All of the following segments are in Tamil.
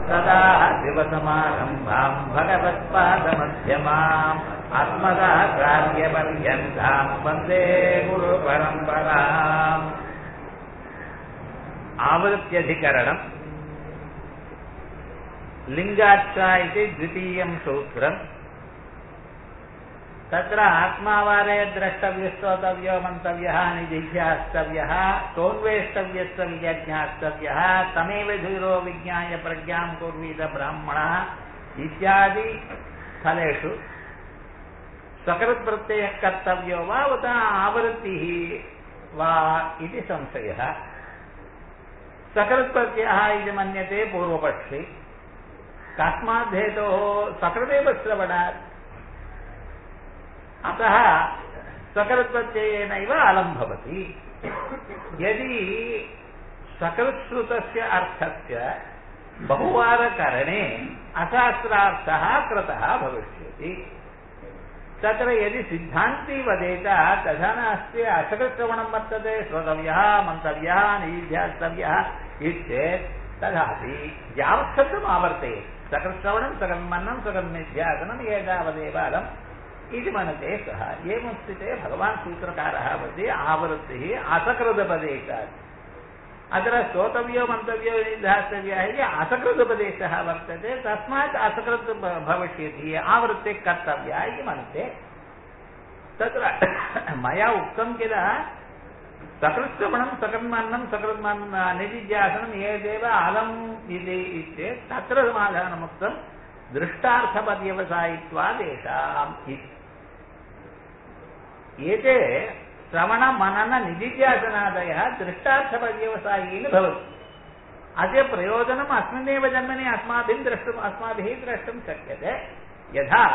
सदा शिवसमारम्भाम् भगवत्पादमध्यमाम् आत्मदाचार्यपर्यन्ताम् वन्दे गुरुपरम्पराम् आवृत्त्यधिकरणम् लिङ्गाच्चा इति द्वितीयम् सूत्रम् तत्र आत्मावारे द्रष्टव्यस्तोतव्यो मन्तव्यः निजिध्यास्तव्यः सोन्वेष्टव्यश्च विज्ञास्तव्यः तमेव धीरो विज्ञाय प्रज्ञां कुर्वीत ब्राह्मणः इत्यादि स्थलेषु सकृत्प्रत्ययः कर्तव्यो वा उत आवृत्तिः वा इति संशयः सकृत्प्रत्ययः इति मन्यते पूर्वपक्षे कस्माद्धेतोः सकृदेव श्रवणात् अतः सकलप्रत्ययेनैव अलं भवति यदि सकलश्रुतस्य अर्थस्य बहुवारकरणे अशास्त्रार्थः कृतः भविष्यति तत्र यदि सिद्धान्ती वदेत तथा नास्ति असकृश्रवणं वर्तते श्रोतव्यः मन्तव्यः निध्यास्तव्यः इत्येत् तथापि यावत् शब्दम् आवर्तयेत् सकलश्रवणं सकन्मन्नं सकन्निध्यासनम् एतावदेव अलम् इति मनते सः एवं स्थिते भगवान् सूत्रकारः वदति आवृत्तिः असकृतपदेशात् अत्र श्रोतव्यो मन्तव्यो निधास्तव्यः इति असकृतपदेशः वर्तते तस्मात् असकृत् भविष्यति आवृत्तिः कर्तव्या इति मन्ये तत्र मया उक्तं किल सकृत्श्रवणं सकन्मन्नं सकृन्मन् निजिज्ञासनम् एदेव अलम् इति चेत् तत्र समाधानमुक्तं दृष्टार्थपर्यवसायित्वादेशाम् इति एते श्रवणमनननिजिज्ञासनादयः दृष्टार्थपर्यवसायीनि भवति अस्य प्रयोजनम् अस्मिन्नेव जन्मनि अस्माभिः द्रष्टुम् अस्माभिः द्रष्टुं शक्यते यथा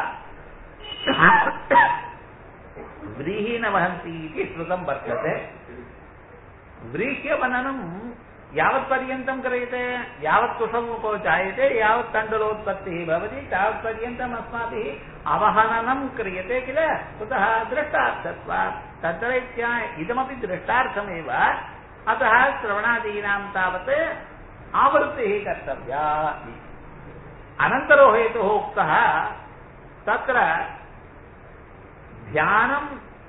व्रीहि न वहन्ति इति श्रुतं वर्तते व्रीह्यवननं यावत्पर्यन्तं क्रियते यावत् कुसमुखो जायते यावत् तण्डुलोत्पत्तिः भवति तावत्पर्यन्तम् अस्माभिः अवहननं क्रियते किल कुतः दृष्टार्थत्वात् तत्र इदमपि दृष्टार्थमेव अतः श्रवणादीनां तावत् आवृत्तिः कर्तव्या अनन्तरो हेतुः उक्तः तत्र ध्यानं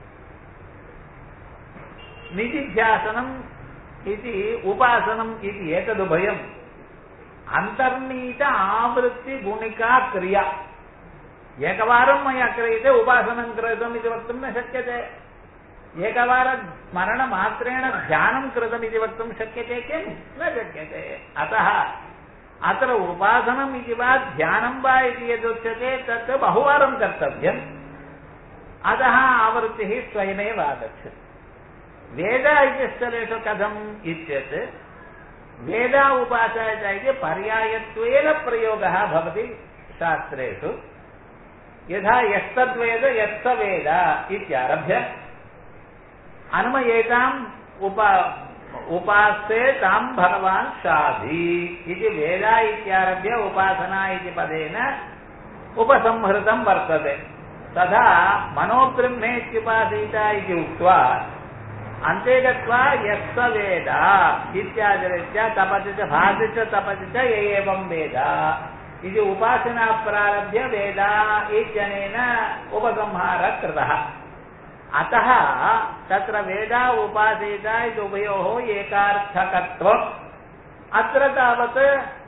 निजिध्यासनं इति उपासनम् इति एतदुभयम् अन्तर्नीत आवृत्तिगुणिका क्रिया एकवारं मया क्रियते उपासनं कृतम् इति वक्तुं न शक्यते एकवारस्मरणमात्रेण ध्यानं कृतम् इति वक्तुं शक्यते किं न शक्यते अतः अत्र उपासनम् इति वा ध्यानं वा इति यदुच्यते तत् बहुवारं कर्तव्यम् अतः आवृत्तिः स्वयमेव आगच्छति वेद इति स्थलेषु कथम् इत्येत् वेद उपासयत इति पर्यायत्वेन प्रयोगः भवति शास्त्रेषु यथा यस्तद्वेद यस्त वेद इत्यारभ्य अनुमयेताम् उपा उपास्ते तां भगवान् शाधि इति वेद इत्यारभ्य उपासना इति पदेन उपसंहृतं वर्तते तथा मनोब्रह्मेत्युपासीत इति उक्त्वा अन्ते गत्वा यः स वेद इत्यादिरीत्या तपति च भाति च तपति च य एवं वेद इति उपासना प्रारभ्य वेद इत्यनेन उपसंहारः कृतः अतः तत्र वेद उपासीत इति उभयोः एकार्थकत्वम् अत्र तावत्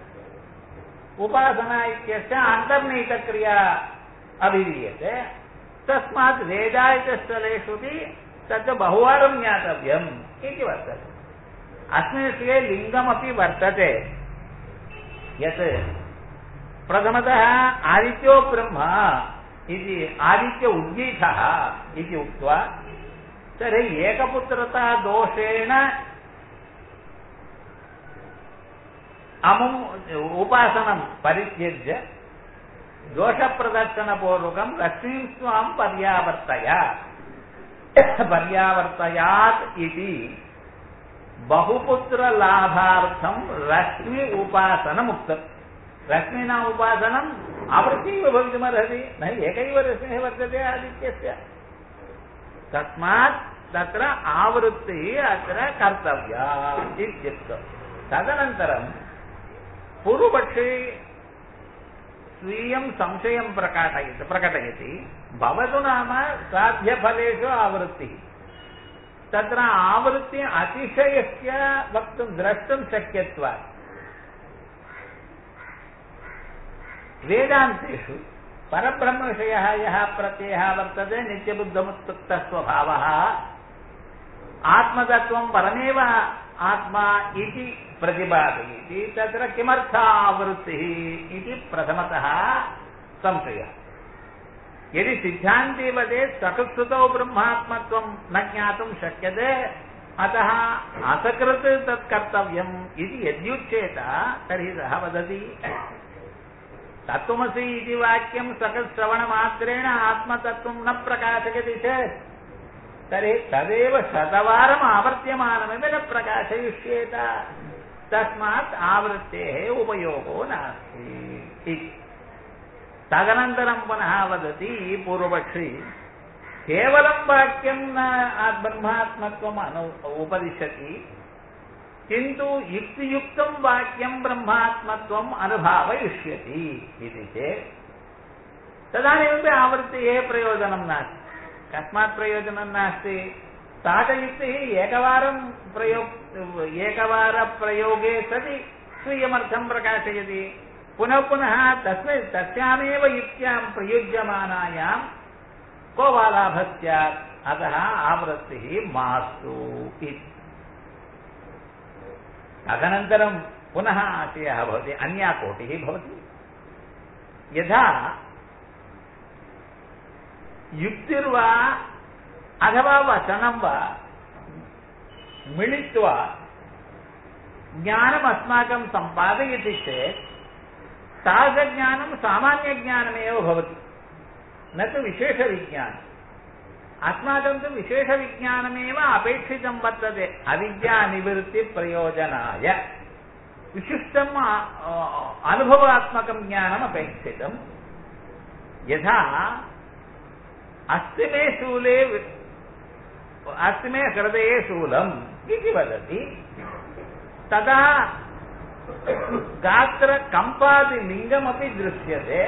उपासना इत्यस्य अन्तर्नीतक्रिया अभिधीयते तस्मात् वेद इति स्थलेष्वपि तत् बहुवारं ज्ञातव्यम् इति वर्तते अस्मिन् विषये लिङ्गमपि वर्तते यत् प्रथमतः आदित्यो ब्रह्म इति आदित्य उद्गीतः इति उक्त्वा तर्हि एकपुत्रता दोषेण अमुम् उपासनं परित्यज्य दोषप्रदर्शनपूर्वकं लक्ष्मीं स्वां पर्यावर्तय पर्यावर्तयात् इति बहुपुत्रलाभार्थं रश्मि उपासनमुक्तम् रश्मिना उपासनम् आवृत्तिव भवितुमर्हति न एकैव रश्मिः वर्तते आदित्यस्य तस्मात् तत्र आवृत्तिः अत्र कर्तव्या इत्युक्तम् तदनन्तरं पूर्वपक्षे स्वीयं संशयं प्रकाटयति प्रकटयति भवतु नाम साध्यफलेषु आवृत्तिः तत्र आवृत्ति अतिशयस्य वक्तुं द्रष्टुं शक्यत्वात् वेदान्तेषु परब्रह्मविषयः यः प्रत्ययः वर्तते नित्यबुद्धमुत्तुक्तस्वभावः आत्मतत्त्वं परमेव आत्मा इति प्रतिपादयति तत्र किमर्था आवृत्तिः इति प्रथमतः संशयः यदि सिद्धान्ते वदेत् सकृत्सुतौ ब्रह्मात्मत्वं न ज्ञातुं शक्यते अतः असकृत् तत् कर्तव्यम् इति यद्युच्येत तर्हि सः वदति तत्त्वमसि इति वाक्यं सकश्रवणमात्रेण आत्मतत्त्वं न प्रकाशयति चेत् तर्हि तदेव शतवारम् आवर्त्यमानमेव न प्रकाशयिष्येत तस्मात् आवृत्तेः उपयोगो नास्ति इति तदनन्तरं पुनः वदति पूर्वपक्षी केवलं वाक्यं न ब्रह्मात्मत्वम् अनु उपदिशति किन्तु युक्तियुक्तं वाक्यं ब्रह्मात्मत्वम् अनुभावयिष्यति इति चेत् तदानीमपि आवृत्तेः प्रयोजनं नास्ति कस्मात् प्रयोजनं नास्ति सा च युक्तिः एकवारं प्रयोग एकवारप्रयोगे सति स्वीयमर्थं प्रकाशयति पुनः पुनः तस्मिन् तस्यामेव युक्त्यां प्रयुज्यमानायां को वा लाभः स्यात् अतः आवृत्तिः मास्तु इति तदनन्तरं पुनः आशयः भवति अन्या कोटिः भवति यथा युक्तिर्वा अथवा वचनं वा मिलित्वा ज्ञानम् अस्माकं सम्पादयति चेत् तादृशज्ञानं सामान्यज्ञानमेव भवति न तु विशेषविज्ञानम् अस्माकं तु विशेषविज्ञानमेव अपेक्षितं वर्तते अविद्यानिवृत्तिप्रयोजनाय विशिष्टम् अनुभवात्मकं ज्ञानम् अपेक्षितम् यथा अस्ति मे शूले अस्ति मे हृदये शूलम् इति वदति तदा गात्रकम्पादिलिङ्गमपि दृश्यते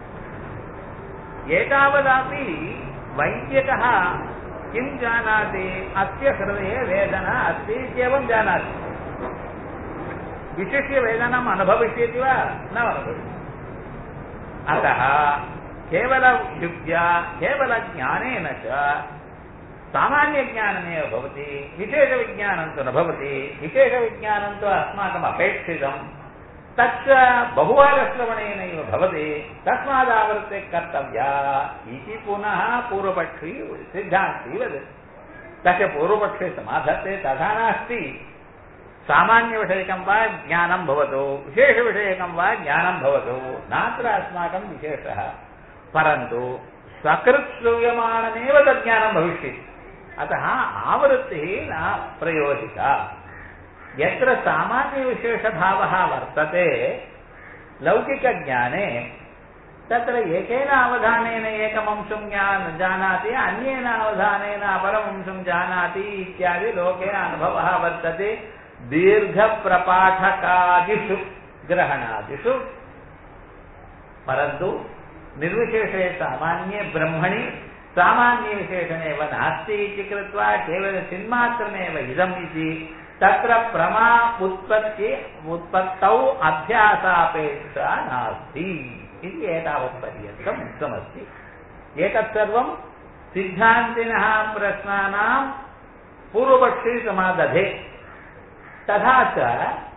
एतावदापि वैद्यकः किं जानाति अस्य हृदये वेदना अस्ति इत्येवं जानाति विशिष्य वेदनाम् अनुभविष्यति वा न अनुभविष्यति अतः केवलयुक्त्या केवलज्ञानेन च सामान्यज्ञानमेव भवति विशेषविज्ञानं तु न भवति विशेषविज्ञानं तु अस्माकम् अपेक्षितं तच्च बहुवारश्रवणेनैव भवति तस्मादावृत्ते कर्तव्या इति पुनः पूर्वपक्षी सिद्धान्ती वदति तस्य पूर्वपक्षे समाधत्ते तथा नास्ति सामान्यविषयकं वा ज्ञानं भवतु विशेषविषयकं वा ज्ञानं भवतु नात्र अस्माकं विशेषः परन्तु सकृत् श्रूयमाणमेव तज्ज्ञानं भविष्यति अतः आवृत्तिः न प्रयोजिता यत्र सामान्यविशेषभावः वर्तते लौकिकज्ञाने तत्र एकेन अवधानेन एकमंशं ज्ञान जानाति अन्येन अवधानेन अपरमंशं जानाति इत्यादि लोके अनुभवः वर्तते दीर्घप्रपाठकादिषु ग्रहणादिषु परन्तु निर्विशेषे सामान्ये ब्रह्मणि सामान्यविशेषणेव नास्ति इति कृत्वा केवलं चिन्मात्रमेव इदम् इति तत्र प्रमा उत्पत्ति उत्पत्तौ अभ्यासापेक्षा नास्ति इति एतावत्पर्यन्तम् उक्तमस्ति एतत् सर्वं सिद्धान्तिनः प्रश्नानां पूर्वपक्षी समादधे तथा च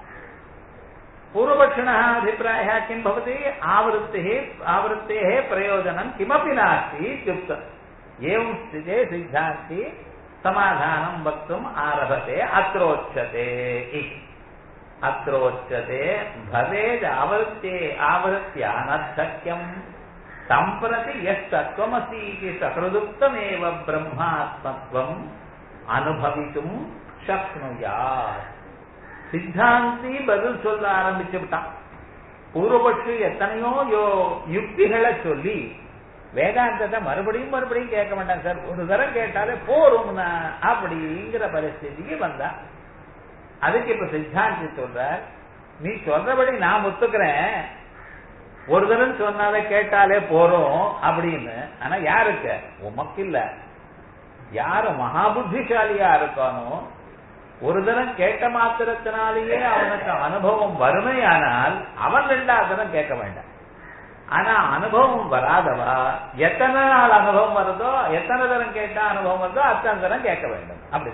पूर्वपक्षिणः अभिप्रायः किं भवति आवृत्तिः आवृत्तेः प्रयोजनं किमपि नास्ति इत्युक्तम् एवं स्थिते सिद्धान्ति समाधानं वक्तुम् आरभते अत्रोच्यते इति अत्रोच्यते भवेद् आवृत्ते आवृत्त्यानर्थक्यम् सम्प्रति यस्तत्त्वमसि इति सकृदुक्तमेव ब्रह्मात्मत्वम् अनुभवितुं शक्नुयात् சித்தாந்தி பதில் சொல்ல ஆரம்பிச்சு விட்டான் பூர்வபட்சி எத்தனையோ யோ யுக்திகளை சொல்லி வேதாந்தத்தை மறுபடியும் மறுபடியும் கேட்க மாட்டாங்க சார் ஒரு தரம் கேட்டாலே போரும்னா அப்படிங்கிற பரிஸ்திதிக்கு வந்தா அதுக்கு இப்ப சித்தாந்தி சொல்ற நீ சொல்றபடி நான் ஒத்துக்கிறேன் ஒரு தடவை சொன்னாலே கேட்டாலே போறோம் அப்படின்னு ஆனா யாருக்கு உமக்கு இல்ல யாரு மகாபுத்திசாலியா இருக்கானோ ஒரு தரம் கேட்ட மாத்திரத்தினாலேயே அவனுக்கு அனுபவம் வறுமையானால் அவன் ரெண்டாவது தரம் கேட்க வேண்டாம் ஆனா அனுபவம் வராதவா எத்தனை நாள் அனுபவம் வருதோ எத்தனை தரம் கேட்டா அனுபவம் வருதோ அத்தனை தரம் கேட்க வேண்டும் அப்படி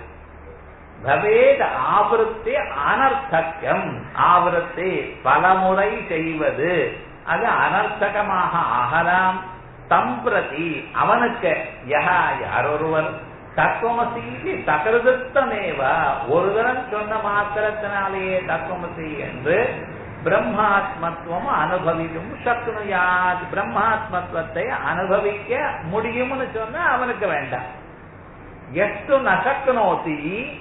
பவேத் ஆவருத்தி அனர்த்தக்கம் ஆவருத்தி பலமுறை செய்வது அது அனர்த்தகமாக ஆகலாம் தம்பிரதி அவனுக்கு யஹா யாரொருவர் தத்துவமசி சகருதத்தமேவ ஒரு தரம் சொன்ன மாத்திரத்தினாலேயே தத்துவமசி என்று பிரம்மாத்மத்துவம் அனுபவிக்கும் சக்னுயாத் பிரம்மாத்மத்துவத்தை அனுபவிக்க முடியும்னு சொன்னா அவனுக்கு வேண்டாம் எட்டு நசக்னோதி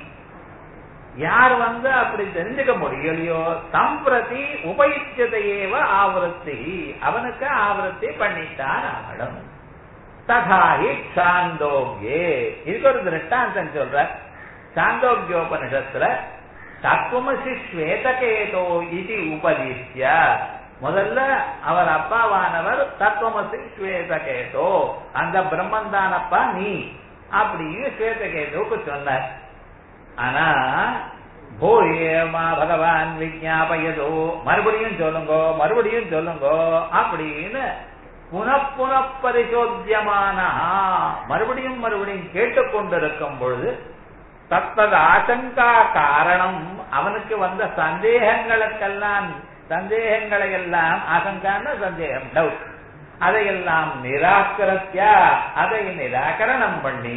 யார் வந்து அப்படி தெரிஞ்சுக்க முடியலையோ தம்பிரதி உபயுச்சதையேவ ஆவருத்தி அவனுக்கு ஆவருத்தி பண்ணித்தான் ஆகணும் ததாஹி சாந்தோக்கியே இதுக்கு ஒரு திருஷ்டாந்தம் சொல்ற சாந்தோக்கியோபனிஷத்துல தத்துவமசி ஸ்வேதகேதோ இது உபதிஷ்ய முதல்ல அவர் அப்பாவானவர் தத்துவமசி ஸ்வேதகேதோ அந்த பிரம்மன் தானப்பா நீ அப்படின்னு ஸ்வேதகேதுவுக்கு சொன்னார் ஆனா போயேமா பகவான் விஜாபயதோ மறுபடியும் சொல்லுங்க மறுபடியும் சொல்லுங்க அப்படின்னு புனப்புன பரிசோத்தியமான மறுபடியும் மறுபடியும் கேட்டுக்கொண்டிருக்கும் பொழுது தத்தது ஆசங்கா காரணம் அவனுக்கு வந்த சந்தேகங்களுக்கெல்லாம் சந்தேகங்களை எல்லாம் ஆசங்கான சந்தேகம் டவுட் அதையெல்லாம் நிராகரத்தியா அதை நிராகரணம் பண்ணி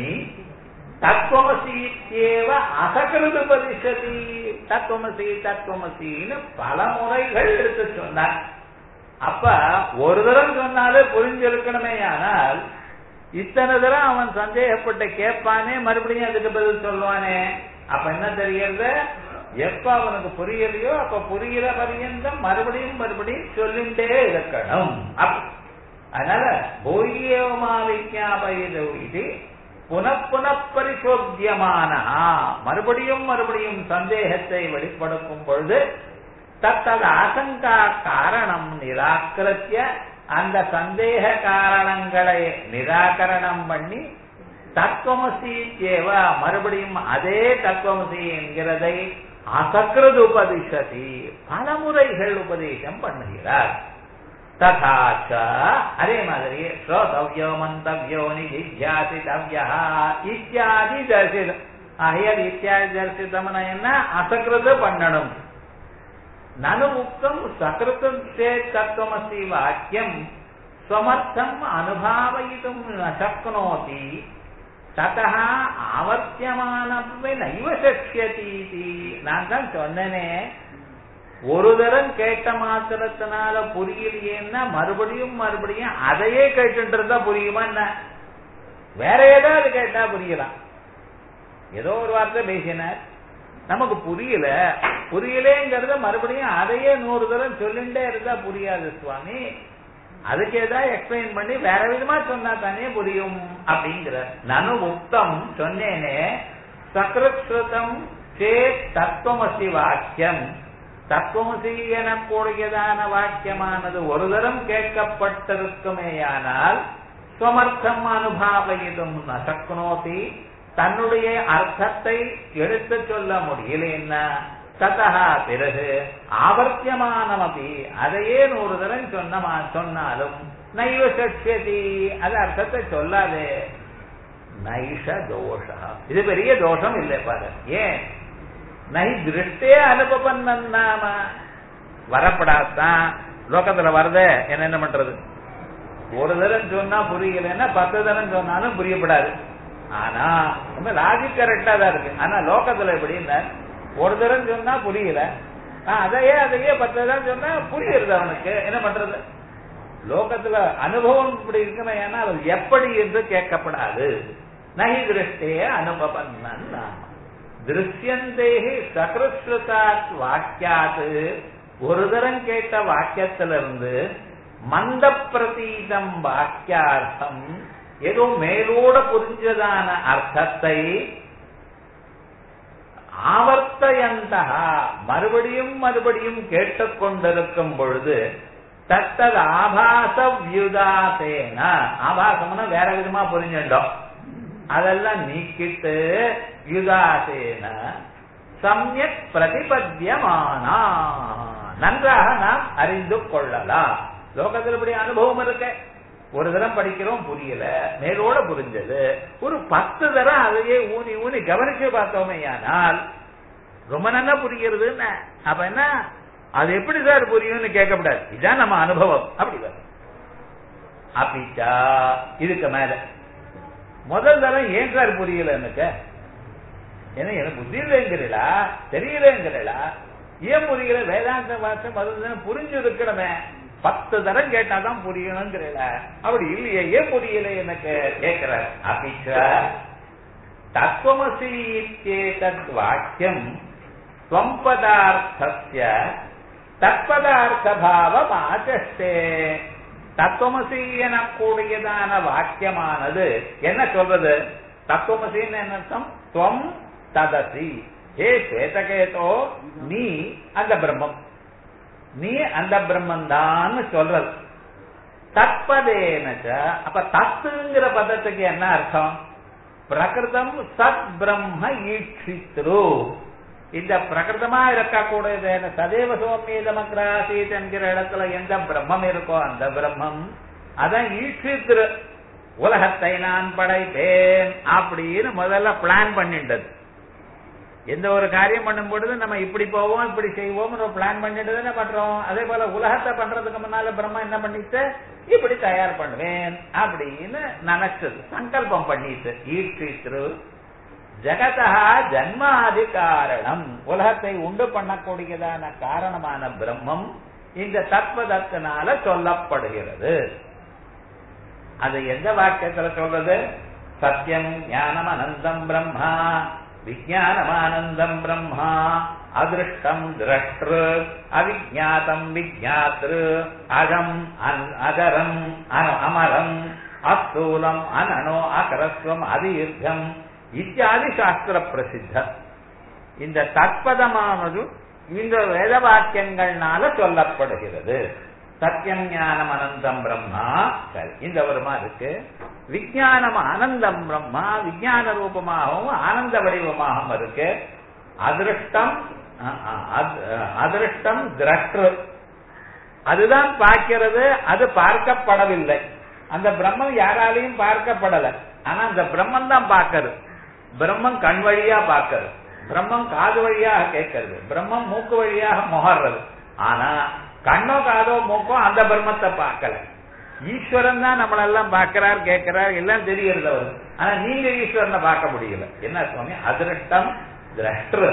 தத்துவமசீத்தேவ அசகிருது பரிசதி தத்துவமசி தத்துவமசின்னு பல முறைகள் எடுத்து சொன்னார் அப்ப ஒரு தரம் சொன்னாலே புரிஞ்சிருக்கணுமே ஆனால் இத்தனை தரம் அவன் சந்தேகப்பட்டு கேட்பானே மறுபடியும் அதுக்கு பதில் சொல்லுவானே அப்ப என்ன தெரியறது எப்ப அவனுக்கு புரியலையோ அப்ப புரிகிற பரியந்தம் மறுபடியும் மறுபடியும் சொல்லிண்டே இருக்கணும் அதனால போய்யமா விஜாபயிது இது புனப்புன பரிசோத்தியமான மறுபடியும் மறுபடியும் சந்தேகத்தை வெளிப்படுத்தும் பொழுது தத்தது ஆசங்கா காரணம் நிராகரித்திய அந்த சந்தேக காரணங்களை நிராகரணம் பண்ணி தத்துவமசி தேவ மறுபடியும் அதே தத்துவமசி என்கிறதை அசக்கிருது உபதிஷதி பல முறைகள் உபதேசம் பண்ணுகிறார் ததாச்ச அதே மாதிரி ஸ்ரோதவ்யோ மந்தவ்யோ நிதித்தியாசிதவ்யா இத்தியாதி தரிசிதம் ஆகையால் இத்தியாதி தரிசிதம்னா என்ன அசக்கிருது பண்ணணும் நனு உக்தம் சகிருத்தம் சேத் தத்துவமசி வாக்கியம் ஸ்வமர்த்தம் அனுபாவயிதும் ந சக்னோதி ததா ஆவர்த்தியமானவே நைவ சக்கியதீதி நான் தான் சொன்னேனே ஒரு தரம் கேட்ட மாத்திரத்தினால புரியலையேன்னா மறுபடியும் மறுபடியும் அதையே கேட்டுட்டு இருந்தா புரியுமா என்ன வேற ஏதாவது கேட்டா புரியலாம் ஏதோ ஒரு வார்த்தை பேசினார் நமக்கு புரியல புரியலேங்கிறத மறுபடியும் அதையே நூறு தரம் சொல்லிண்டே இருந்தா புரியாது சுவாமி அதுக்கு ஏதாவது எக்ஸ்பிளைன் பண்ணி வேற விதமா சொன்னா தானே புரியும் அப்படிங்கிற நனு உத்தம் சொன்னேனே சக்ரஸ்ருதம் சே தத்துவமசி வாக்கியம் தத்துவமசி எனக்கூடியதான வாக்கியமானது ஒரு தரம் கேட்கப்பட்டிருக்குமேயானால் ஸ்வமர்த்தம் அனுபாவயிதும் நசக்னோதி தன்னுடைய அர்த்தத்தை எடுத்து சொல்ல முடியலன்னா ததா பிறகு ஆவர்த்தியமானமபி அதையே நூறு தரம் சொன்னமா சொன்னாலும் நைவ சட்சியதி அது அர்த்தத்தை சொல்லாதே நைஷ தோஷ இது பெரிய தோஷம் இல்லை பாரு ஏன் நை திருஷ்டே அனுபவம் நாம வரப்படாதான் லோகத்துல வரத என்ன என்ன பண்றது ஒரு தரம் சொன்னா புரியலன்னா பத்து தரம் சொன்னாலும் புரியப்படாது ஆனா ரொம்ப லாஜிக் கரெக்டா தான் இருக்கு ஆனா லோகத்துல எப்படின்னா ஒரு தரம் சொன்னா புரியல அதையே அதையே பத்து தரம் சொன்னா புரியுறது அவனுக்கு என்ன பண்றது லோகத்துல அனுபவம் இப்படி இருக்குமே ஏன்னா அது எப்படி என்று கேட்கப்படாது நகி திருஷ்டே அனுபவம் திருஷ்யந்தேகி சகிருஷ்ருதாத் வாக்கியாது ஒரு தரம் கேட்ட வாக்கியத்திலிருந்து மந்த பிரதீதம் வாக்கியார்த்தம் ஏதோ மேலோட புரிஞ்சதான அர்த்தத்தை ஆவர்த்தயந்தா மறுபடியும் மறுபடியும் கேட்டுக்கொண்டிருக்கும் பொழுது தத்தது ஆபாச வியுதாசேன ஆபாசம்னா வேற விதமா புரிஞ்சுட்டோம் அதெல்லாம் நீக்கிட்டு யுதாசேன சமயக் பிரதிபத்தியமானா நன்றாக நாம் அறிந்து கொள்ளலாம் லோகத்தில் இப்படி அனுபவம் இருக்க ஒரு தரம் படிக்கிறோம் புரியல மேலோட புரிஞ்சது ஒரு பத்து தரம் அதையே ஊனி ஊனி கவனிச்சு பார்த்தோமே ஆனால் ரொம்ப நல்லா புரிகிறதுன்னு அப்ப என்ன அது எப்படி சார் புரியும்னு கேட்கக்கூடாது இதுதான் நம்ம அனுபவம் அப்படி வரும் அப்பிச்சா இதுக்கு மேல முதல் தரம் ஏன் சார் புரியல எனக்கு ஏன்னா எனக்கு புத்தி இல்லைங்கிறீங்களா தெரியலங்கிறீங்களா ஏன் புரியல வேதாந்த பாஷை முதல் தரம் புரிஞ்சு இருக்கணுமே பத்து தரம் கேட்டாதான் புரியணுங்கிறீல அப்படி இல்லையே ஏன் புரியல எனக்கு கேட்கிற அப்பிச்ச தத்துவமசி இத்தேதத் வாக்கியம் துவம் பதார்த்தஸ்ய தற்பதார்த்த பாவம் ஆச்சஸ்தே தத்துவமசி எனக்கூடியதான வாக்கியமானது என்ன சொல்றது தத்துவமசின்னு என்ன அர்த்தம் துவம் ததசி ஏ சேதகேதோ நீ அந்த பிரம்மம் நீ அந்த பிரம்மன் தான் சொல்றது தற்பதேனச்ச அப்ப தத்துங்கிற பதத்துக்கு என்ன அர்த்தம் பிரகிருதம் சத் பிரம்ம ஈட்சித்ரு இந்த பிரகிருதமா இருக்கக்கூடியது சதேவ சோமியதமக்ராசீத் என்கிற இடத்துல எந்த பிரம்மம் இருக்கோ அந்த பிரம்மம் அதான் ஈட்சித்ரு உலகத்தை நான் படைத்தேன் அப்படின்னு முதல்ல பிளான் பண்ணிட்டது எந்த ஒரு காரியம் பண்ணும் பொழுது நம்ம இப்படி போவோம் இப்படி செய்வோம் பிளான் பண்ணிட்டு தானே பண்றோம் அதே போல உலகத்தை பண்றதுக்கு முன்னால பிரம்மா என்ன பண்ணிட்டு இப்படி தயார் பண்ணுவேன் அப்படின்னு நினைச்சது சங்கல்பம் பண்ணிட்டு ஈர்த்திரு ஜெகதா ஜன்மாதி காரணம் உலகத்தை உண்டு பண்ணக்கூடியதான காரணமான பிரம்மம் இந்த தத்துவதத்தினால சொல்லப்படுகிறது அது எந்த வாக்கியத்துல சொல்றது சத்தியம் ஞானம் அனந்தம் பிரம்மா விஜயானமானந்தம் பிரம்மா அதிருஷ்டம் திரஷ்டு அவிஜாத்தம் விஜாத்ரு அகம் அகரம் அமரம் அஸ்தூலம் அனனோ அகரஸ்வம் அதீர்க்கம் இத்தியாதி சாஸ்திர பிரசித்த இந்த தத்பதமானது இந்த வேத வாக்கியங்கள்னால சொல்லப்படுகிறது சத்தியம் ஞானம் அனந்தம் பிரம்மா சரி இந்த வருமா இருக்கு விஜயானம் ஆனந்தம் பிரம்மா விஜயான ரூபமாகவும் ஆனந்த வடிவமாகவும் இருக்கு அதிருஷ்டம் அதிருஷ்டம் திரஷ்டு அதுதான் பார்க்கிறது அது பார்க்கப்படவில்லை அந்த பிரம்மம் யாராலையும் பார்க்கப்படல ஆனா அந்த பிரம்மன் தான் பார்க்கறது பிரம்மம் கண் வழியா பார்க்கறது பிரம்மம் காது வழியாக கேட்கறது பிரம்மம் மூக்கு வழியாக முகர்றது ஆனா கண்ணோ காதோ மூக்கோ அந்த பிரம்மத்தை பார்க்கல ஈஸ்வரன் தான் நம்மளெல்லாம் பார்க்கிறார் கேட்கிறார் எல்லாம் தெரியறது அவரு ஆனா நீங்க ஈஸ்வரனை பார்க்க முடியல என்ன சுவாமி அதிருஷ்டம் திரஷ்டு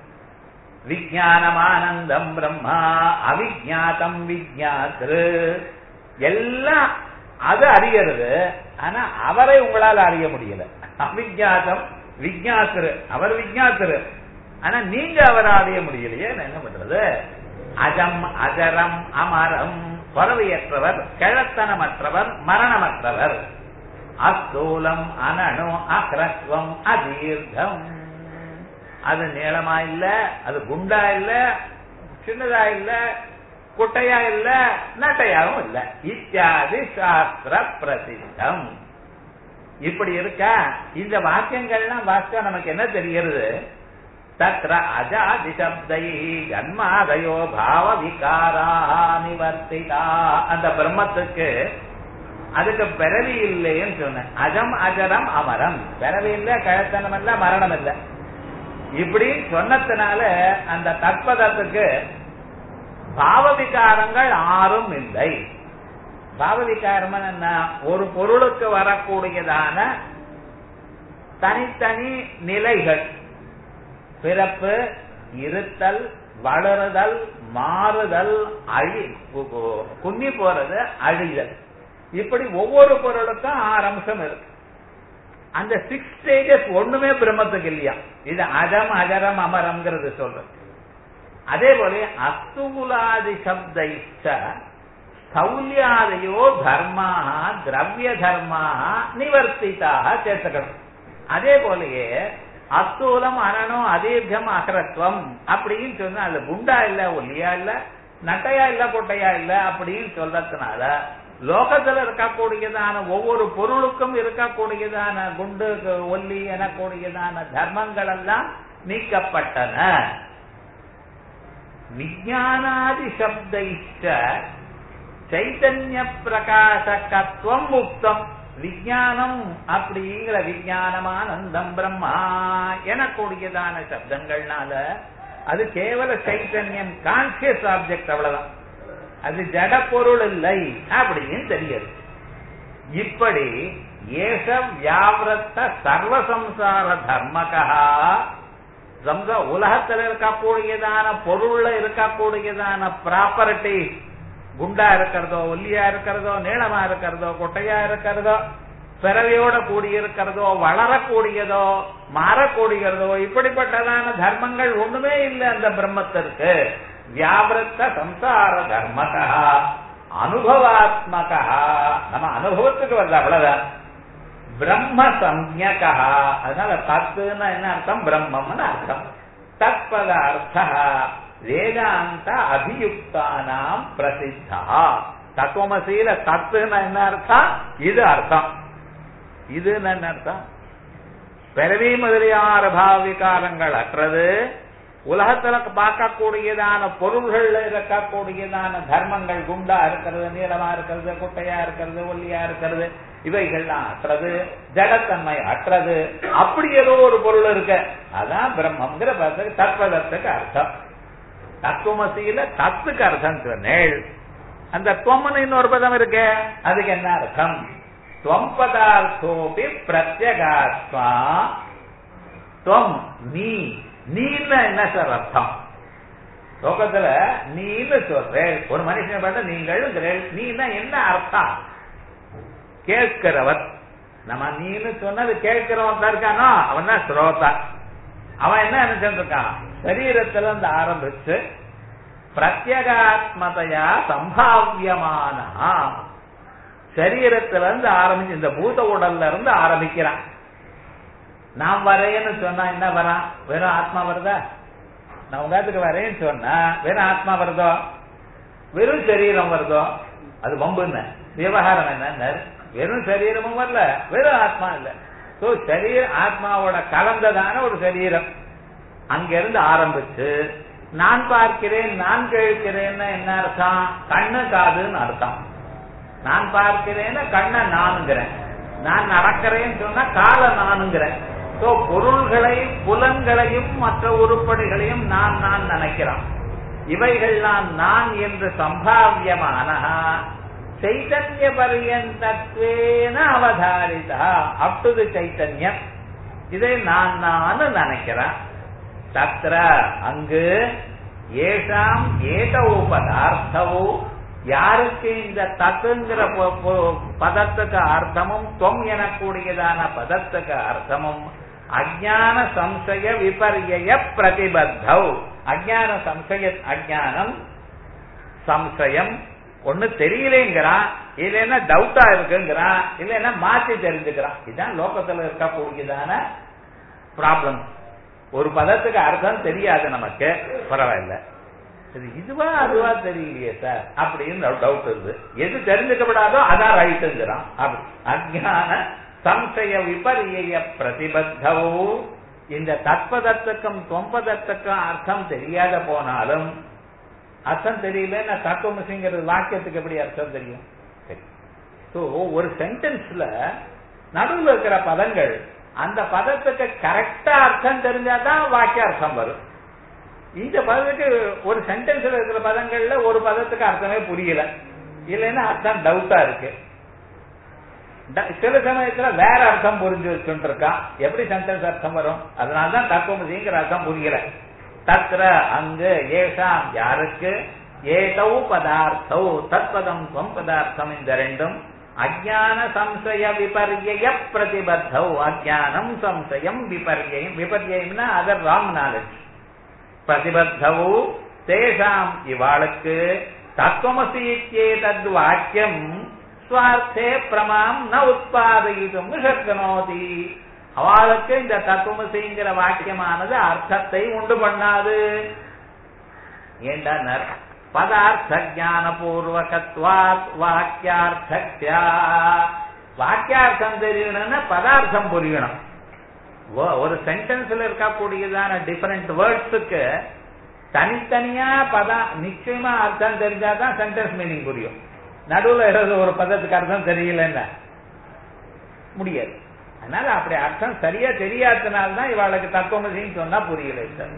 விஜயானம் ஆனந்தம் பிரம்மா அவிஜாத்தம் விஜாத்ரு எல்லாம் அது அறியறது ஆனா அவரை உங்களால அறிய முடியல அவிஜாத்தம் விஜாத்திரு அவர் விஜாத்திரு ஆனா நீங்க அவரை அறிய முடியலையே என்ன பண்றது அஜம் அஜரம் அமரம் பறவையற்றவர் கிழத்தனமற்றவர் மரணமற்றவர் அஸ்தூலம் அனனு அக்ரஸ்வம் அதீர்க்கம் அது நீளமா இல்ல அது குண்டா இல்ல சின்னதா இல்ல குட்டையா இல்ல நட்டையாவும் இல்ல இத்தியாதி சாஸ்திர பிரசித்தம் இப்படி இருக்கா இந்த வாக்கியங்கள்லாம் வாசிச்சா நமக்கு என்ன தெரிகிறது தத்ர அஜாதி சப்தை ஜன்மாதயோ பாவ விகாரா நிவர்த்திதா அந்த பிரம்மத்துக்கு அதுக்கு பிறவி இல்லைன்னு சொன்னேன் அஜம் அஜரம் அமரம் பிறவி இல்ல கழத்தனம் இல்ல மரணம் இல்ல இப்படி சொன்னதுனால அந்த தத்பதத்துக்கு பாவ விகாரங்கள் ஆறும் இல்லை பாவ விகாரம் என்ன ஒரு பொருளுக்கு வரக்கூடியதான தனித்தனி நிலைகள் பிறப்பு இருத்தல் வளருதல் மாறுதல் அழி குன்னி போறது அழிதல் இப்படி ஒவ்வொரு பொருளுக்கும் ஆறு அம்சம் இருக்கு அந்த சிக்ஸ் ஸ்டேஜஸ் ஒண்ணுமே பிரம்மத்துக்கு இல்லையா இது அஜம் அஜரம் அமரம்ங்கிறது சொல்றது அதே போல அஸ்துகுலாதி சப்தைச்ச ஸ்தௌல்யாதையோ தர்மாக திரவிய தர்மாக நிவர்த்திதாக சேர்த்துக்கணும் அதே போலயே அஸ்தூலம் அனனம் அதீர்க்கம் அகரத்துவம் அப்படின்னு சொன்னா அது குண்டா இல்ல ஒல்லியா இல்ல நட்டையா இல்ல கொட்டையா இல்ல அப்படின்னு சொல்றதுனால லோகத்துல இருக்கக்கூடியதான ஒவ்வொரு பொருளுக்கும் இருக்கக்கூடியதான குண்டு ஒல்லி எனக்கூடியதான தர்மங்கள் எல்லாம் நீக்கப்பட்டன விஜயானாதி சப்தைச்ச சைத்தன்ய பிரகாசகத்துவம் முக்தம் விஜயானம் அப்படிங்கிற விஜயானமானந்தம் பிரம்மா எனக்கூடியதான சப்தங்கள்னால அது கேவல சைத்தன்யம் கான்சியஸ் ஆப்ஜெக்ட் அவ்வளவுதான் அது ஜட பொருள் இல்லை அப்படின்னு தெரியுது இப்படி ஏஷ வியாவிரத்த சர்வசம்சார தர்மகா சம்ச உலகத்தில் இருக்கக்கூடியதான பொருள்ல இருக்கக்கூடியதான ப்ராப்பர்ட்டி குண்டா இருக்கிறதோ ஒல்லியா இருக்கிறதோ நீளமா இருக்கிறதோ கொட்டையா இருக்கிறதோ பிறவையோட கூடியிருக்கிறதோ வளரக்கூடியதோ மாறக்கூடியதோ இப்படிப்பட்டதான தர்மங்கள் ஒண்ணுமே இல்லை அந்த பிரம்மத்திற்கு வியாபிரத்த சம்சார தர்மகா அனுபவாத்மகா நம்ம அனுபவத்துக்கு வருது அவ்வளவுதான் பிரம்ம சம்யகா அதனால தத்துன்னா என்ன அர்த்தம் பிரம்மம்னு அர்த்தம் தத்பதார்த்த வேதாந்த அபியுக்தானாம் பிரசித்தா தத்துவமசீல தத்துன்னா என்ன அர்த்தம் இது அர்த்தம் இது என்ன அர்த்தம் பிறவி முதலியார் பாவிகாரங்கள் அற்றது உலகத்துல பார்க்கக்கூடியதான பொருள்கள்ல இருக்கக்கூடியதான தர்மங்கள் குண்டா இருக்கிறது நீளமா இருக்கிறது குட்டையா இருக்கிறது ஒல்லியா இருக்கிறது இவைகள்லாம் அற்றது ஜடத்தன்மை அற்றது அப்படி ஏதோ ஒரு பொருள் இருக்கு அதான் பிரம்மங்கிற பதத்துக்கு தத்வதத்துக்கு அர்த்தம் தத்துவமசியில தத்துக்கு அர்த்தம் நேள் அந்த துவம்னு இன்னொரு பதம் இருக்கு அதுக்கு என்ன அர்த்தம் துவம் பதார்த்தோபி பிரத்யகாத்மா துவம் நீ நீன்னு என்ன சார் அர்த்தம் லோகத்துல நீன்னு சொல்றேன் ஒரு மனுஷன் பண்ண நீங்கள் நீன்னா என்ன அர்த்தம் கேட்கிறவர் நம்ம நீன்னு சொன்னது கேட்கிறவன் தான் இருக்கானோ அவன் தான் ஸ்ரோதா அவன் என்ன நினைச்சிட்டு இருக்கான் சரீரத்துல இருந்து ஆரம்பிச்சு பிரத்யகாத்மதையா சம்பாவியமான சரீரத்துல இருந்து ஆரம்பிச்சு இந்த பூத உடல்ல இருந்து ஆரம்பிக்கிறான் நான் வரேன்னு சொன்னா என்ன வரான் வெறும் ஆத்மா வருதா நான் உங்கத்துக்கு வரேன்னு சொன்னா வெறும் ஆத்மா வருதோ வெறும் சரீரம் வருதோ அது வம்புன்னு விவகாரம் என்ன வெறும் சரீரமும் வரல வெறும் ஆத்மா இல்ல சோ சரீர ஆத்மாவோட கலந்ததான ஒரு சரீரம் அங்கிருந்து ஆரம்பிச்சு நான் பார்க்கிறேன் நான் கேட்கிறேன்னு என்ன அர்த்தம் கண்ணு காதுன்னு அர்த்தம் நான் பார்க்கிறேன்னு கண்ணை நானுங்கிறேன் நான் நடக்கிறேன்னு சொன்னா கால நானுங்கிறேன் சோ பொருள்களை புலன்களையும் மற்ற உருப்படிகளையும் நான் நான் நினைக்கிறான் இவைகள்லாம் நான் என்று சம்பாவியமான சைத்தன்ய பரியந்தத்வேன அவதாரிதா அப் டு தி சைத்தன்யம் இதை நான் நான் நினைக்கிறேன் தத்ர அங்கு ஏஷாம் ஏதவு பதார்த்தவோ யாருக்கு இந்த தத்துங்கிற பதத்துக்கு அர்த்தமும் தொம் எனக்கூடியதான பதத்துக்கு அர்த்தமும் அஜான சம்சய விபரிய பிரதிபத்தவ் அஜான சம்சய அஜானம் சம்சயம் ஒண்ணு தெரியலேங்கிறான் இல்லைன்னா டவுட்டா இருக்குங்கிறான் இல்லைன்னா மாற்றி தெரிஞ்சுக்கிறான் இதுதான் லோகத்துல இருக்கக்கூடியதான ப்ராப்ளம் ஒரு பதத்துக்கு அர்த்தம் தெரியாது நமக்கு பரவாயில்ல இது இதுவா அதுவா தெரியலையே சார் அப்படின்னு டவுட் இருக்கு எது தெரிஞ்சுக்கப்படாதோ அதான் ரைட்டுங்கிறான் அப்படி அஜான சம்சய விபரிய பிரதிபத்தவோ இந்த தத்பதத்துக்கும் தொம்பதத்துக்கும் அர்த்தம் தெரியாத போனாலும் அர்த்தம் தெரியல தத்துவமசிங்கிறது வாக்கியத்துக்கு எப்படி அர்த்தம் தெரியும் ஸோ ஒரு சென்டென்ஸ்ல நடுவில் இருக்கிற பதங்கள் அந்த பதத்துக்கு கரெக்டா அர்த்தம் தெரிஞ்சாதான் வாக்கிய அர்த்தம் வரும் இந்த பதத்துக்கு ஒரு சென்டென்ஸ்ல இருக்கிற பதங்கள்ல ஒரு பதத்துக்கு அர்த்தமே புரியல இல்லைன்னா அர்த்தம் டவுட்டா இருக்கு சில சமயத்துல வேற அர்த்தம் புரிஞ்சு வச்சுட்டு இருக்கான் எப்படி சென்டென்ஸ் அர்த்தம் வரும் அதனாலதான் தத்துவமசிங்கிற அர்த்தம் புரியல தத்ர அங்கு ஏஷாம் யாருக்கு ஏதௌ பதார்த்தௌ தத்பதம் துவம் பதார்த்தம் இந்த ரெண்டும் அஜான சம்சய விபர்ய பிரதிபத்தௌ அஜானம் சம்சயம் விபர்யம் விபர்யம்னா அதர் ராங் நாலேஜ் பிரதிபத்தவு தேஷாம் இவாளுக்கு தத்துவமசி இத்தியேதத் வாக்கியம் ஸ்வார்த்தே பிரமாம் ந உத்பாதயிதும் சக்னோதி அவளுக்கு இந்த தத்துவமசிங்கிற வாக்கியமானது அர்த்தத்தை உண்டு பண்ணாது ஏண்டார் பதார்த்த ஜான பூர்வகத்வாத் வாக்கியார்த்தா வாக்கியார்த்தம் தெரியணும்னா பதார்த்தம் புரியணும் ஒரு சென்டென்ஸ்ல இருக்கக்கூடியதான டிஃபரெண்ட் வேர்ட்ஸுக்கு தனித்தனியா பதா நிச்சயமா அர்த்தம் தெரிஞ்சாதான் சென்டென்ஸ் மீனிங் புரியும் நடுவுல இருக்கிற ஒரு பதத்துக்கு அர்த்தம் தெரியலன்னா முடியாது அதனால அப்படி அர்த்தம் சரியா தெரியாதனால்தான் இவாளுக்கு தத்துவமசின்னு சொன்னா புரியல சார்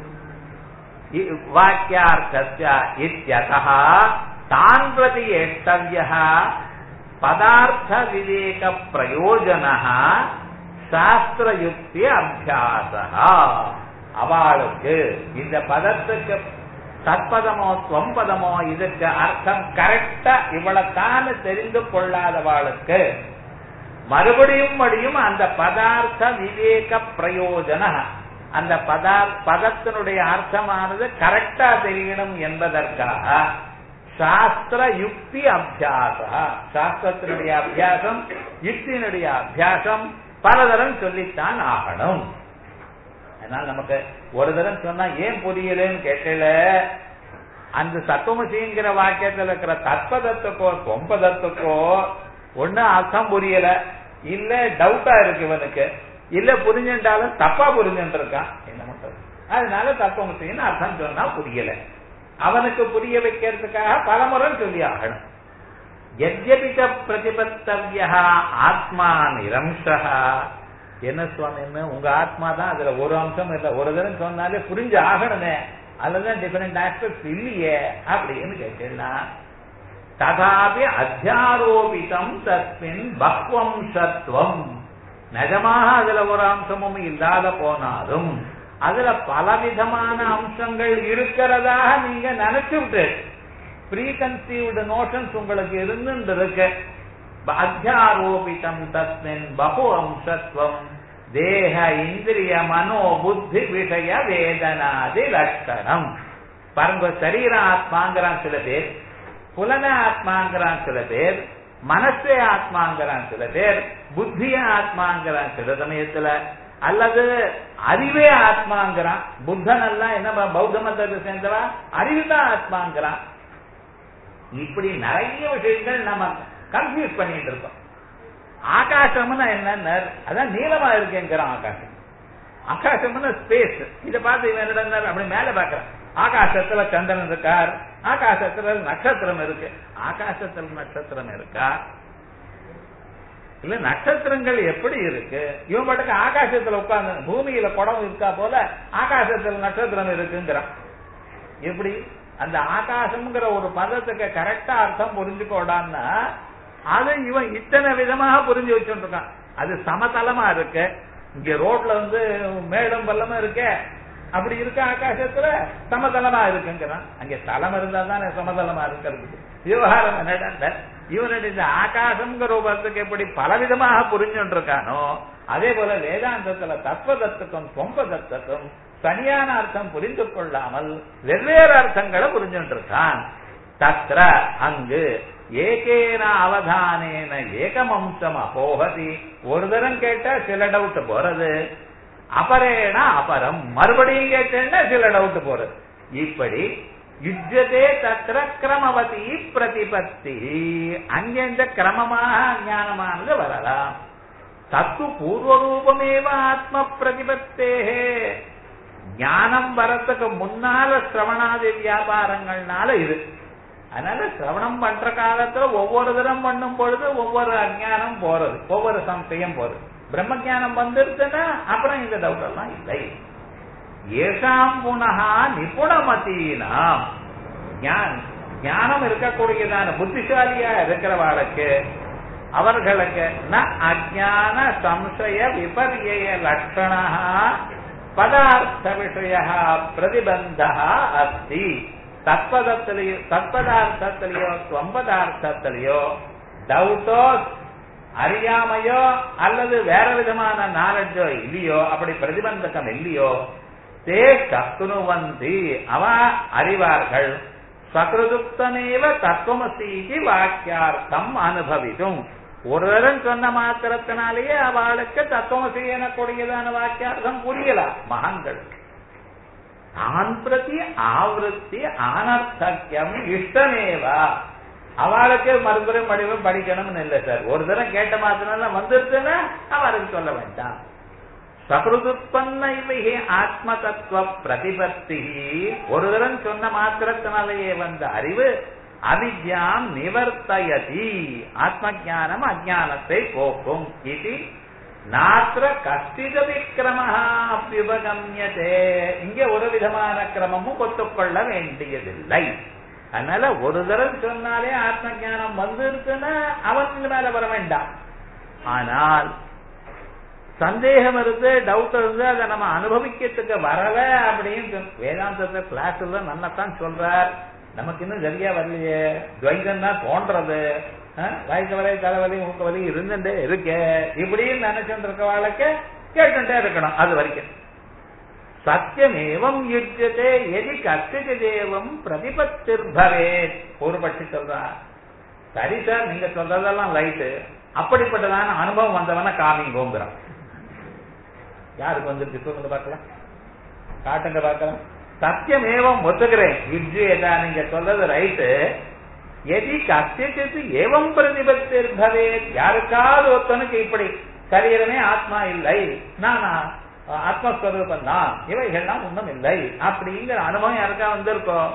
வாக்கியார்த்தஸ்ய இத்தியதः தான் பிரதி ஏஷ்டவ்யः பதார்த்த விவேக பிரயோஜனः சாஸ்திரயுக்தி அபியாசா அவளுக்கு இந்த பதத்துக்கு தற்பதமோ தொம்பதமோ இதுக்கு அர்த்தம் கரெக்டா இவ்வளவுதான் தெரிந்து கொள்ளாதவாளுக்கு மறுபடியும் மடியும் அந்த பதார்த்த விவேக பிரயோஜன அந்த பதா பதத்தினுடைய அர்த்தமானது கரெக்டா தெரியணும் என்பதற்காக சாஸ்திர யுக்தி அபியாசா சாஸ்திரத்தினுடைய அபியாசம் யுக்தியினுடைய அபியாசம் பலதரம் சொல்லித்தான் ஆகணும் அதனால நமக்கு ஒரு தரம் சொன்னா ஏன் புரியலன்னு கேட்கல அந்த சத்துவமசிங்கிற வாக்கியத்தில் இருக்கிற தற்பதத்துக்கோ தொம்பதத்துக்கோ ஒண்ணு அர்த்தம் புரியல இல்ல டவுட்டா இருக்கு இவனுக்கு இல்ல புரிஞ்சுட்டாலும் தப்பா புரிஞ்சுட்டு இருக்கான் என்ன பண்றது அதனால தத்துவமசின்னு அர்த்தம் சொன்னா புரியல அவனுக்கு புரிய வைக்கிறதுக்காக பலமுறை சொல்லி ஆகணும் எத்யபிச்ச பிரதிபத்தவியா ஆத்மா நிரம்சா என்ன சுவாமின்னு உங்க ஆத்மா தான் அதுல ஒரு அம்சம் இல்ல ஒரு தரம் சொன்னாலே புரிஞ்சு ஆகணுமே அதுலதான் டிஃபரெண்ட் ஆஸ்பெக்ட்ஸ் இல்லையே அப்படின்னு கேட்டீங்கன்னா ததாபி அத்தியாரோபிதம் தஸ்மின் பக்வம்சத்துவம் நிஜமாக அதுல ஒரு அம்சமும் இல்லாத போனாலும் அதுல பலவிதமான அம்சங்கள் இருக்கிறதாக நீங்க நினைச்சுட்டு ப்ரீ கன்சீவ்டு நோஷன்ஸ் உங்களுக்கு இருந்து இருக்கு அத்தியாரோபிதம் தஸ்மின் பகு அம்சத்துவம் தேக இந்திரிய மனோ புத்தி விஷய வேதனாதி லட்சணம் பாருங்க சரீர ஆத்மாங்கிறான் சில பேர் புலன ஆத்மாங்கிறான் சில பேர் மனசே ஆத்மாங்கிறான் சில பேர் புத்திய ஆத்மாங்கிறான் சில சமயத்துல அல்லது அறிவே ஆத்மாங்கிறான் புத்தன் எல்லாம் என்ன பௌத்த மதத்தை சேர்ந்தவா அறிவுதான் ஆத்மாங்கிறான் இப்படி நிறைய விஷயங்கள் நம்ம கன்ஃபியூஸ் பண்ணிட்டு இருக்கோம் ஆகாசம்னா என்னன்னு அதான் நீளமா இருக்குங்கிறான் ஆகாசம் ஆகாசம்னா ஸ்பேஸ் இதை பார்த்து இவன் என்னடா அப்படி மேல பாக்குறான் ஆகாசத்துல சந்திரன் இருக்கார் ஆகாசத்துல நட்சத்திரம் இருக்கு ஆகாசத்துல நட்சத்திரம் இருக்கா இல்ல நட்சத்திரங்கள் எப்படி இருக்கு இவன் பாட்டுக்கு ஆகாசத்துல உட்கார்ந்து பூமியில குடம் இருக்கா போல ஆகாசத்துல நட்சத்திரம் இருக்குங்கிறான் எப்படி அந்த ஆகாசம்ங்கிற ஒரு பதத்துக்கு கரெக்டா அர்த்தம் புரிஞ்சுக்கோடான்னா அதை இவன் இத்தனை விதமாக புரிஞ்சு வச்சுட்டு இருக்கான் அது சமதளமா இருக்கு இங்க ரோட்ல வந்து மேடும் பள்ளமும் இருக்கே அப்படி இருக்க ஆகாசத்துல சமதளமா இருக்குங்கிறான் அங்க தளம் இருந்தா தானே சமதளமா இருக்கிறது விவகாரம் என்னடா இவனுடைய இந்த ஆகாசம்ங்கிற ரூபத்துக்கு எப்படி பலவிதமாக புரிஞ்சுட்டு இருக்கானோ அதே போல வேதாந்தத்துல தத்துவதத்துக்கும் தொம்பதத்துக்கும் சரியான அர்த்தம் புரிந்து கொள்ளாமல் வெவ்வேறு அர்த்தங்களை புரிஞ்சுட்டு இருக்கான் தத்ர அங்கு ஏகேன அவதானேன ஏகமம்சம் அபோகதி ஒரு தரம் கேட்டா சில டவுட் போறது அபரேன அபரம் மறுபடியும் கேட்டேன்னா சில டவுட் போறது இப்படி யுஜதே தத்திர கிரமவதி பிரதிபத்தி அங்கெந்த கிரமமாக ஞானமானது வரலாம் தத்து பூர்வரூபமேவ ஆத்ம பிரதிபத்தே ஞானம் வரத்துக்கு முன்னால சிரவணாதி வியாபாரங்கள்னால இது அதனால சிரவணம் பண்ற காலத்துல ஒவ்வொரு தரம் பண்ணும் பொழுது ஒவ்வொரு அஜானம் போறது ஒவ்வொரு சம்சயம் போறது பிரம்ம ஜானம் வந்துருச்சுன்னா அப்புறம் இந்த டவுட் எல்லாம் இல்லை ஏஷாம் புனகா நிபுணமதீனாம் ஞானம் இருக்கக்கூடியதான புத்திசாலியா இருக்கிறவாளுக்கு அவர்களுக்கு ந அஜான சம்சய விபரிய லட்சணா பதார்த்த விஷய பிரதிபந்த அஸ்தி தத்பதத்திலேயோ தத்பதார்த்தத்திலேயோ தொம்பதார்த்தத்திலேயோ டவுட்டோ அறியாமையோ அல்லது வேற விதமான நாலெட்ஜோ இல்லையோ அப்படி பிரதிபந்தகம் இல்லையோ தே கத்துனுவந்தி அவ அறிவார்கள் சக்ருதுக்தமேவ தத்துவமசீதி வாக்கியார்த்தம் அனுபவித்தும் ஒரு தரம் சொன்ன மாத்திரத்தினாலேயே அவளுக்கு தத்துவமசி எனக்கூடியதான வாக்கியார்த்தம் புரியலாம் மகான்களுக்கு தான் பிரதி ஆவருத்தி அனர்த்தக்கியம் இஷ்டமேவா அவளுக்கு மறுபடியும் படிவம் படிக்கணும்னு இல்லை சார் ஒரு தரம் கேட்ட மாத்திரம் வந்துருச்சுன்னா அவருக்கு சொல்ல வேண்டாம் சகிருதுப்பன்ன இவைகி ஆத்ம தத்துவ பிரதிபத்தி ஒரு தரம் சொன்ன மாத்திரத்தினாலேயே வந்த அறிவு அவித்யாம் நிவர்த்தயதி ஆத்ம ஜானம் அஜானத்தை போக்கும் இது நாத்திர கஷ்டிதவி கிரமஹாபியுபகமியதே இங்கே ஒரு விதமான கிரமமும் ஒத்துக்கொள்ள வேண்டியதில்லை அதனால ஒரு தரம் சொன்னாலே ஆத்ம ஜானம் வந்துருச்சுன்னா அவன் மேல வர வேண்டாம் ஆனால் சந்தேகம் இருந்து டவுட் இருந்து அதை நம்ம அனுபவிக்கிறதுக்கு வரல அப்படின்னு வேதாந்தத்தை கிளாஸ்ல நன்னத்தான் சொல்றார் நமக்கு இன்னும் சரியா வரலையே துவைதம் தான் தோன்றது வயசு வரை தலைவலி மூக்க வலி இருந்துட்டே இருக்கே இப்படின்னு நினைச்சுட்டு இருக்கவாளுக்கு கேட்டுட்டே இருக்கணும் அது வரைக்கும் சத்தியமேவம் யுஜ்யதே எதி கத்திதேவம் பிரதிபத்திர்பவே ஒரு பட்சி சொல்றா சரி சார் நீங்க சொல்றதெல்லாம் ரைட்டு அப்படிப்பட்டதான அனுபவம் வந்தவன காமிங்கோங்கிறான் யாருக்கு வந்துருக்கு சொல்லுங்க பார்க்கலாம் காட்டுங்க பார்க்கலாம் சத்தியமேவம் ஒத்துக்கிறேன் யுஜ்யதா நீங்க சொல்றது ரைட்டு எதி கத்தியத்து ஏவம் பிரதிபத்திர்பவே யாருக்காவது ஒருத்தனுக்கு இப்படி சரீரமே ஆத்மா இல்லை நானா ஆத்மஸ்வரூபம் தான் இவைகள்லாம் ஒன்றும் இல்லை அப்படிங்கிற அனுபவம் யாருக்கா வந்திருக்கோம்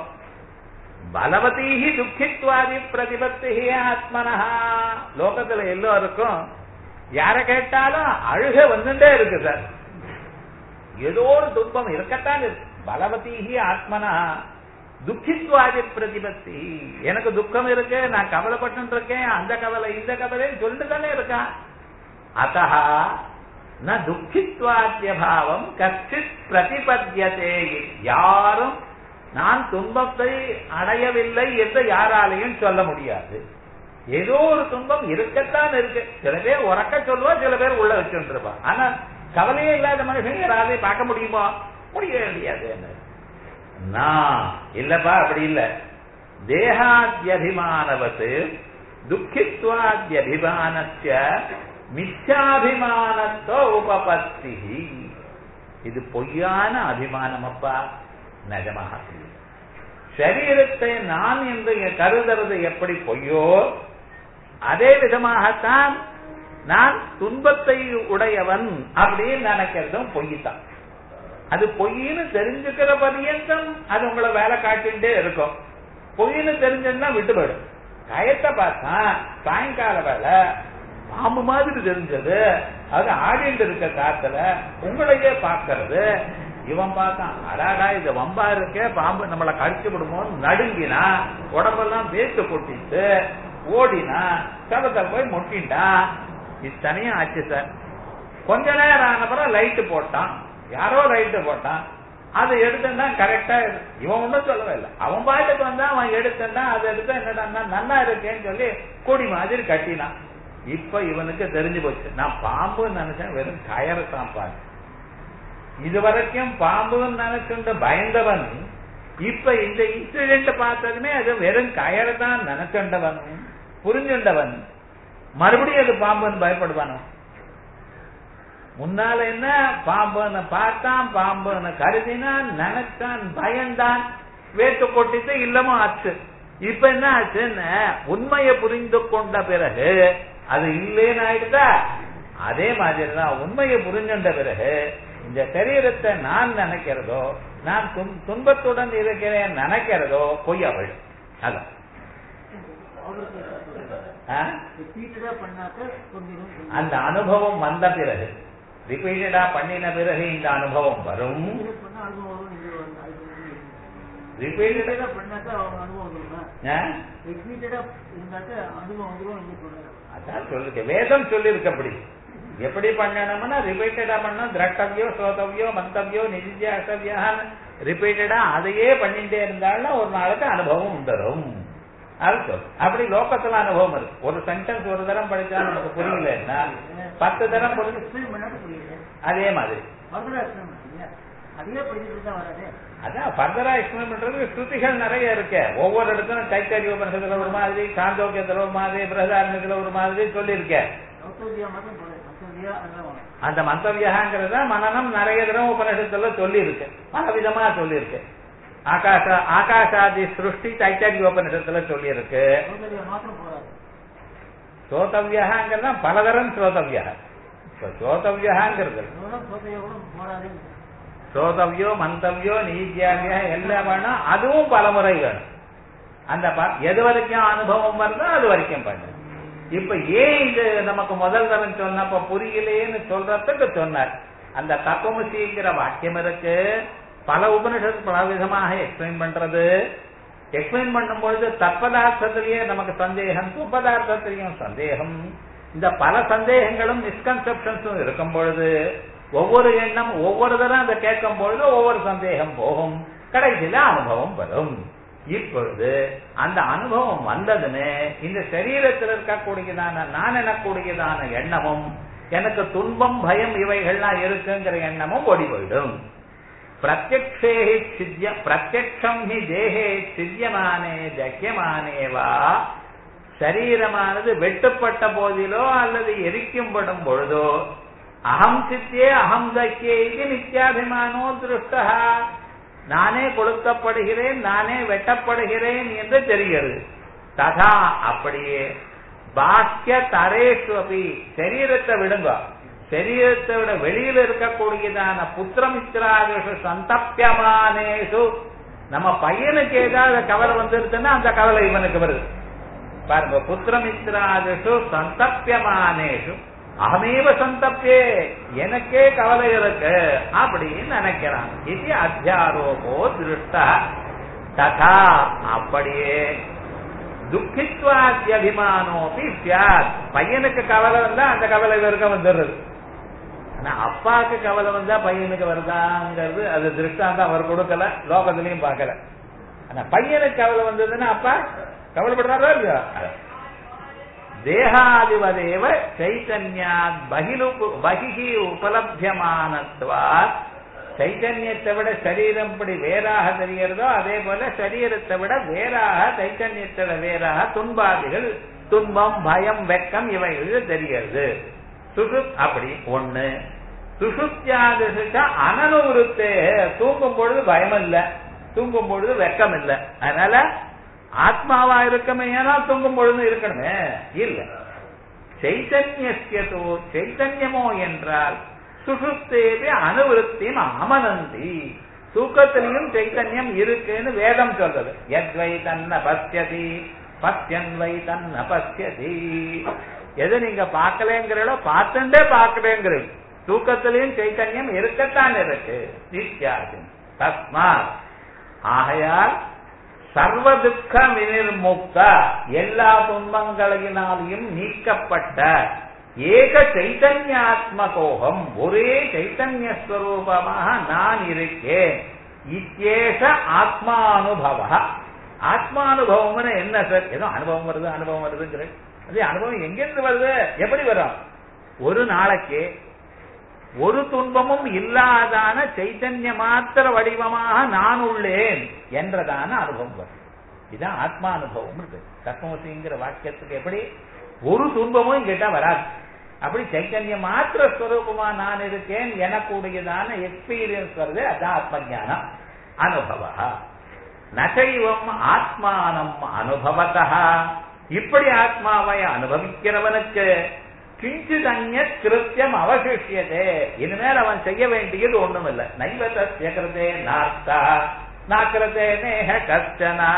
பலவதீஹி துக்கித்வாதி பிரதிபத்தி ஆத்மனஹா லோகத்துல எல்லோருக்கும் யார கேட்டாலும் அழுக வந்துட்டே இருக்கு சார் ஏதோ ஒரு துன்பம் இருக்கத்தான் இருக்கு பலவதீஹி ஆத்மனா துக்கித்வாதி பிரதிபத்தி எனக்கு துக்கம் இருக்கு நான் கவலைப்பட்டு இருக்கேன் அந்த கவலை இந்த கவலை சொல்லிட்டு தானே இருக்கான் அத்தா ந துக்கித்வாத்திய பாவம் கச்சித் பிரதிபத்தியதே யாரும் நான் துன்பத்தை அடையவில்லை என்று யாராலையும் சொல்ல முடியாது ஏதோ ஒரு துன்பம் இருக்கத்தான் இருக்கு சில பேர் உறக்க சொல்லுவா சில பேர் உள்ள வச்சுட்டு இருப்பா ஆனா கவலையே இல்லாத மனுஷன் யாராலையும் பார்க்க முடியுமா முடியவே முடியாது நான் இல்லப்பா அப்படி இல்ல தேகாத்யபிமானவத்து துக்கித்வாத்யபிமானஸ்ய மித்யாபிமானத்தோ உபபத்தி இது பொய்யான அபிமானம் அப்பா நிஜமாக சரீரத்தை நான் என்று கருதுறது எப்படி பொய்யோ அதே விதமாகத்தான் நான் துன்பத்தை உடையவன் அப்படின்னு நினைக்கிறதும் பொய்தான் அது பொய்ன்னு தெரிஞ்சுக்கிற பரியந்தம் அது உங்களை வேலை காட்டிகிட்டே இருக்கும் பொய்ன்னு தெரிஞ்சதுன்னா விட்டு போயிடும் கயத்தை பார்த்தா சாயங்கால வேலை பாம்பு மாதிரி தெரிஞ்சது அது ஆடிட்டு இருக்க காத்துல உங்களையே பார்க்கறது இவன் பார்த்தான் அடாடா இது வம்பா இருக்க பாம்பு நம்மளை கடிச்சு விடுமோன்னு நடுங்கினா உடம்பெல்லாம் வேத்து கொட்டிட்டு ஓடினா சபத்தை போய் முட்டின்டான் இத்தனையும் ஆச்சு சார் கொஞ்ச நேரம் ஆனப்புறம் லைட்டு போட்டான் யாரோ லைட்டு போட்டான் அதை எடுத்தா கரெக்டா இவன் ஒன்றும் சொல்லவே இல்லை அவன் பாட்டுக்கு வந்தா அவன் எடுத்தா அதை எடுத்தா என்னடா நல்லா இருக்கேன்னு சொல்லி கொடி மாதிரி கட்டினான் இப்ப இவனுக்கு தெரிஞ்சு போச்சு நான் பாம்புன்னு நினைச்சேன் வெறும் கயரை தான் இதுவரைக்கும் பாம்புன்னு நினைச்சுட்டு பயந்தவன் இப்ப இந்த இன்சிடென்ட் பார்த்ததுமே அது வெறும் கயரை தான் நினைச்சுண்டவன் புரிஞ்சுண்டவன் மறுபடியும் அது பாம்புன்னு பயப்படுவானோ முன்னால என்ன பாம்புன்னு பார்த்தான் பாம்புன்னு கருதினான் நினைச்சான் பயந்தான் வேட்டு கொட்டிட்டு இல்லமோ ஆச்சு இப்ப என்ன ஆச்சுன்னு உண்மையை புரிந்து கொண்ட பிறகு அது இல்லேன்னு ஆயிடுதா அதே மாதிரி தான் உண்மையை புரிஞ்சுண்ட பிறகு இந்த சரீரத்தை நான் நினைக்கிறதோ நான் துன்பத்துடன் இருக்கிறேன் நினைக்கிறதோ பொய் அவள் அதான் அந்த அனுபவம் வந்த பிறகு ரிப்பீட்டடா பண்ணின பிறகு இந்த அனுபவம் வரும் ரிப்பீட்டடா அதான் சொல்லுங்க வேதம் சொல்லிருக்கு அப்படி எப்படி பண்ணணும்னா ரிப்பீட்டடா பண்ணணும் திரட்டவியோ சோதவியோ மந்தவியோ நிதித்தியாசவியான்னு ரிப்பீட்டடா அதையே பண்ணிட்டே இருந்தாலும் ஒரு நாளுக்கு அனுபவம் வந்துடும் அது சொல் அப்படி லோகத்துல அனுபவம் இருக்கு ஒரு சென்டென்ஸ் ஒரு தரம் படிச்சா நமக்கு புரியலன்னா பத்து தரம் அதே மாதிரி அதுவே படிச்சுட்டு தான் வராது அதான் ஃபர்தரா எக்ஸ்பிளைன் பண்றது ஸ்ருதிகள் நிறைய இருக்கு ஒவ்வொரு இடத்துல தைத்தறிவு உபனிஷத்துல ஒரு மாதிரி சாந்தோக்கியத்துல ஒரு மாதிரி பிரதாரணத்துல ஒரு மாதிரி சொல்லியிருக்கேன் மொத்தவியா மட்டும் போடுது மொத்தவியா அதெல்லாம் வரும் அந்த மந்தவியகாங்கிறத மனநம் நிறைய தடவை உபனிஷத்துல சொல்லி இருக்கு பல விதமா சொல்லி இருக்கு ஆகாச ஆகாசாதி சிருஷ்டி தைத்தறிவு உபனிஷத்துல சொல்லி இருக்கு மொத்தவியா மாத்திரம் போறாது ஸ்ரோதவியகாங்கிறது பலதரம் ஸ்ரோதவியா இப்ப ஸ்ரோதவியகாங்கிறது இவ்வளவு மொத்தவியா கூட போடாதுன்னு ஸ்ரோதவியோ மந்தவியோ நீத்தியாவியா எல்லாம் வேணும் அதுவும் பலமுறை வேணும் அந்த ப- எது வரைக்கும் அனுபவம் வருதோ அது வரைக்கும் பண்ணு இப்ப ஏன் இது நமக்கு முதல் தரம் சொன்னப்ப புரியலையேன்னு சொல்றதுக்கு சொன்னார் அந்த தத்துவமசிங்கிற வாக்கியம் இருக்கு பல உபனிஷத் பல விதமாக எக்ஸ்பிளைன் பண்றது எக்ஸ்பிளைன் பண்ணும்பொழுது தற்பதார்த்தத்திலேயே நமக்கு சந்தேகம் துப்பதார்த்தத்திலையும் சந்தேகம் இந்த பல சந்தேகங்களும் மிஸ்கன்செப்ஷன்ஸும் இருக்கும் பொழுது ஒவ்வொரு எண்ணம் ஒவ்வொரு தரம் அதை கேட்கும் பொழுது ஒவ்வொரு சந்தேகம் போகும் கடைசியில அனுபவம் வரும் இப்பொழுது அந்த அனுபவம் வந்ததுன்னு இந்த சரீரத்தில் இருக்கக்கூடியதான நான் எனக்கூடியதான எண்ணமும் எனக்கு துன்பம் பயம் இவைகள்லாம் இருக்குங்கிற எண்ணமும் ஓடி போயிடும் பிரத்யக்ஷே சித்திய பிரத்யக்ஷம் ஹி தேகே சித்தியமானே ஜக்கியமானே வா சரீரமானது வெட்டுப்பட்ட போதிலோ அல்லது எரிக்கும்படும் பொழுதோ அகம் சித்தியே அகம் தக்கியே இது நித்யாபிமானோ திருஷ்டா நானே கொளுத்தப்படுகிறேன் நானே வெட்டப்படுகிறேன் என்று தெரிகிறது ததா அப்படியே பாக்கிய தரேஷு அப்படி சரீரத்தை விடுங்க சரீரத்தை விட வெளியில இருக்கக்கூடியதான புத்திரமித்ராதிஷு சந்தப்பியமானேஷு நம்ம பையனுக்கு ஏதாவது கவலை வந்துருச்சுன்னா அந்த கவலை இவனுக்கு வருது பாருங்க புத்திரமித்ராதிஷு சந்தப்பியமானேஷு அகமேவ சந்தப்பியே எனக்கே கவலை இருக்கு அப்படின்னு நினைக்கிறான் இது அத்தியாரோபோ திருஷ்டா ததா அப்படியே துக்கித்வாத்தியபிமானோபி சியாத் பையனுக்கு கவலை வந்தா அந்த கவலை இவருக்கு வந்துடுறது ஆனா அப்பாவுக்கு கவலை வந்தா பையனுக்கு வருதாங்கிறது அது திருஷ்டாந்தம் அவர் கொடுக்கல லோகத்திலையும் பார்க்கல ஆனா பையனுக்கு கவலை வந்ததுன்னா அப்பா கவலைப்படுறாரோ இல்லையா தேகாதிவதேவ சைத்தன்யாத் பகிலு பகிஹி உபலபியமானத்வாத் சைத்தன்யத்தை விட சரீரம் படி வேறாக தெரிகிறதோ அதே போல சரீரத்தை விட வேறாக சைத்தன்யத்தை விட வேறாக துன்பாதிகள் துன்பம் பயம் வெக்கம் இவைகள் தெரிகிறது சுசுப் அப்படி ஒண்ணு சுசுப்தியாதிச அனனுருத்தே தூங்கும் பொழுது பயம் இல்ல தூங்கும் பொழுது வெக்கம் இல்ல அதனால ஆத்மாவா இருக்கமே ஏன்னா தூங்கும் பொழுது இருக்கணுமே இல்ல சைத்தன்யோ சைத்தன்யமோ என்றால் சுசுப்தேவி அனுவருத்தின் அமனந்தி தூக்கத்திலையும் சைத்தன்யம் இருக்குன்னு வேதம் சொல்றது எத்வை தன்ன பசியதி பசியன் வை தன்ன பசியதி எது நீங்க பார்க்கலங்கிறோ பார்த்துட்டே பார்க்கலங்கிறது தூக்கத்திலையும் சைத்தன்யம் இருக்கத்தான் இருக்கு நித்யாதி தஸ்மாத் ஆகையால் சர்வ துக்க வினிர்முக்த எல்லா துன்பங்களினாலையும் நீக்கப்பட்ட ஏக சைத்தன்யாத்மகோகம் ஒரே சைத்தன்ய ஸ்வரூபமாக நான் இருக்கேன் இத்தேஷ ஆத்மானுபவ ஆத்மானுபவம்னு என்ன சார் ஏதோ அனுபவம் வருது அனுபவம் வருதுங்கிற அது அனுபவம் எங்கிருந்து வருது எப்படி வரும் ஒரு நாளைக்கு ஒரு துன்பமும் இல்லாதான சைத்தன்ய மாத்திர வடிவமாக நான் உள்ளேன் என்றதான அனுபவம் வரும் இதுதான் ஆத்மா அனுபவம் இருக்கு தத்துவசிங்கிற வாக்கியத்துக்கு எப்படி ஒரு துன்பமும் கேட்டா வராது அப்படி சைத்தன்ய மாத்திர ஸ்வரூபமா நான் இருக்கேன் எனக்கூடியதான எக்ஸ்பீரியன்ஸ் வருது அதான் ஆத்ம ஞானம் அனுபவ நசைவம் ஆத்மானம் அனுபவத்தா இப்படி ஆத்மாவை அனுபவிக்கிறவனுக்கு கிஞ்சித் அந்நிய கிருத்தியம் அவசிஷியதே இனிமேல் அவன் செய்ய வேண்டியது ஒண்ணும் இல்லை நைவதே கிருதே நார்த்தா நாக்கிரதே நேக கஷ்டனா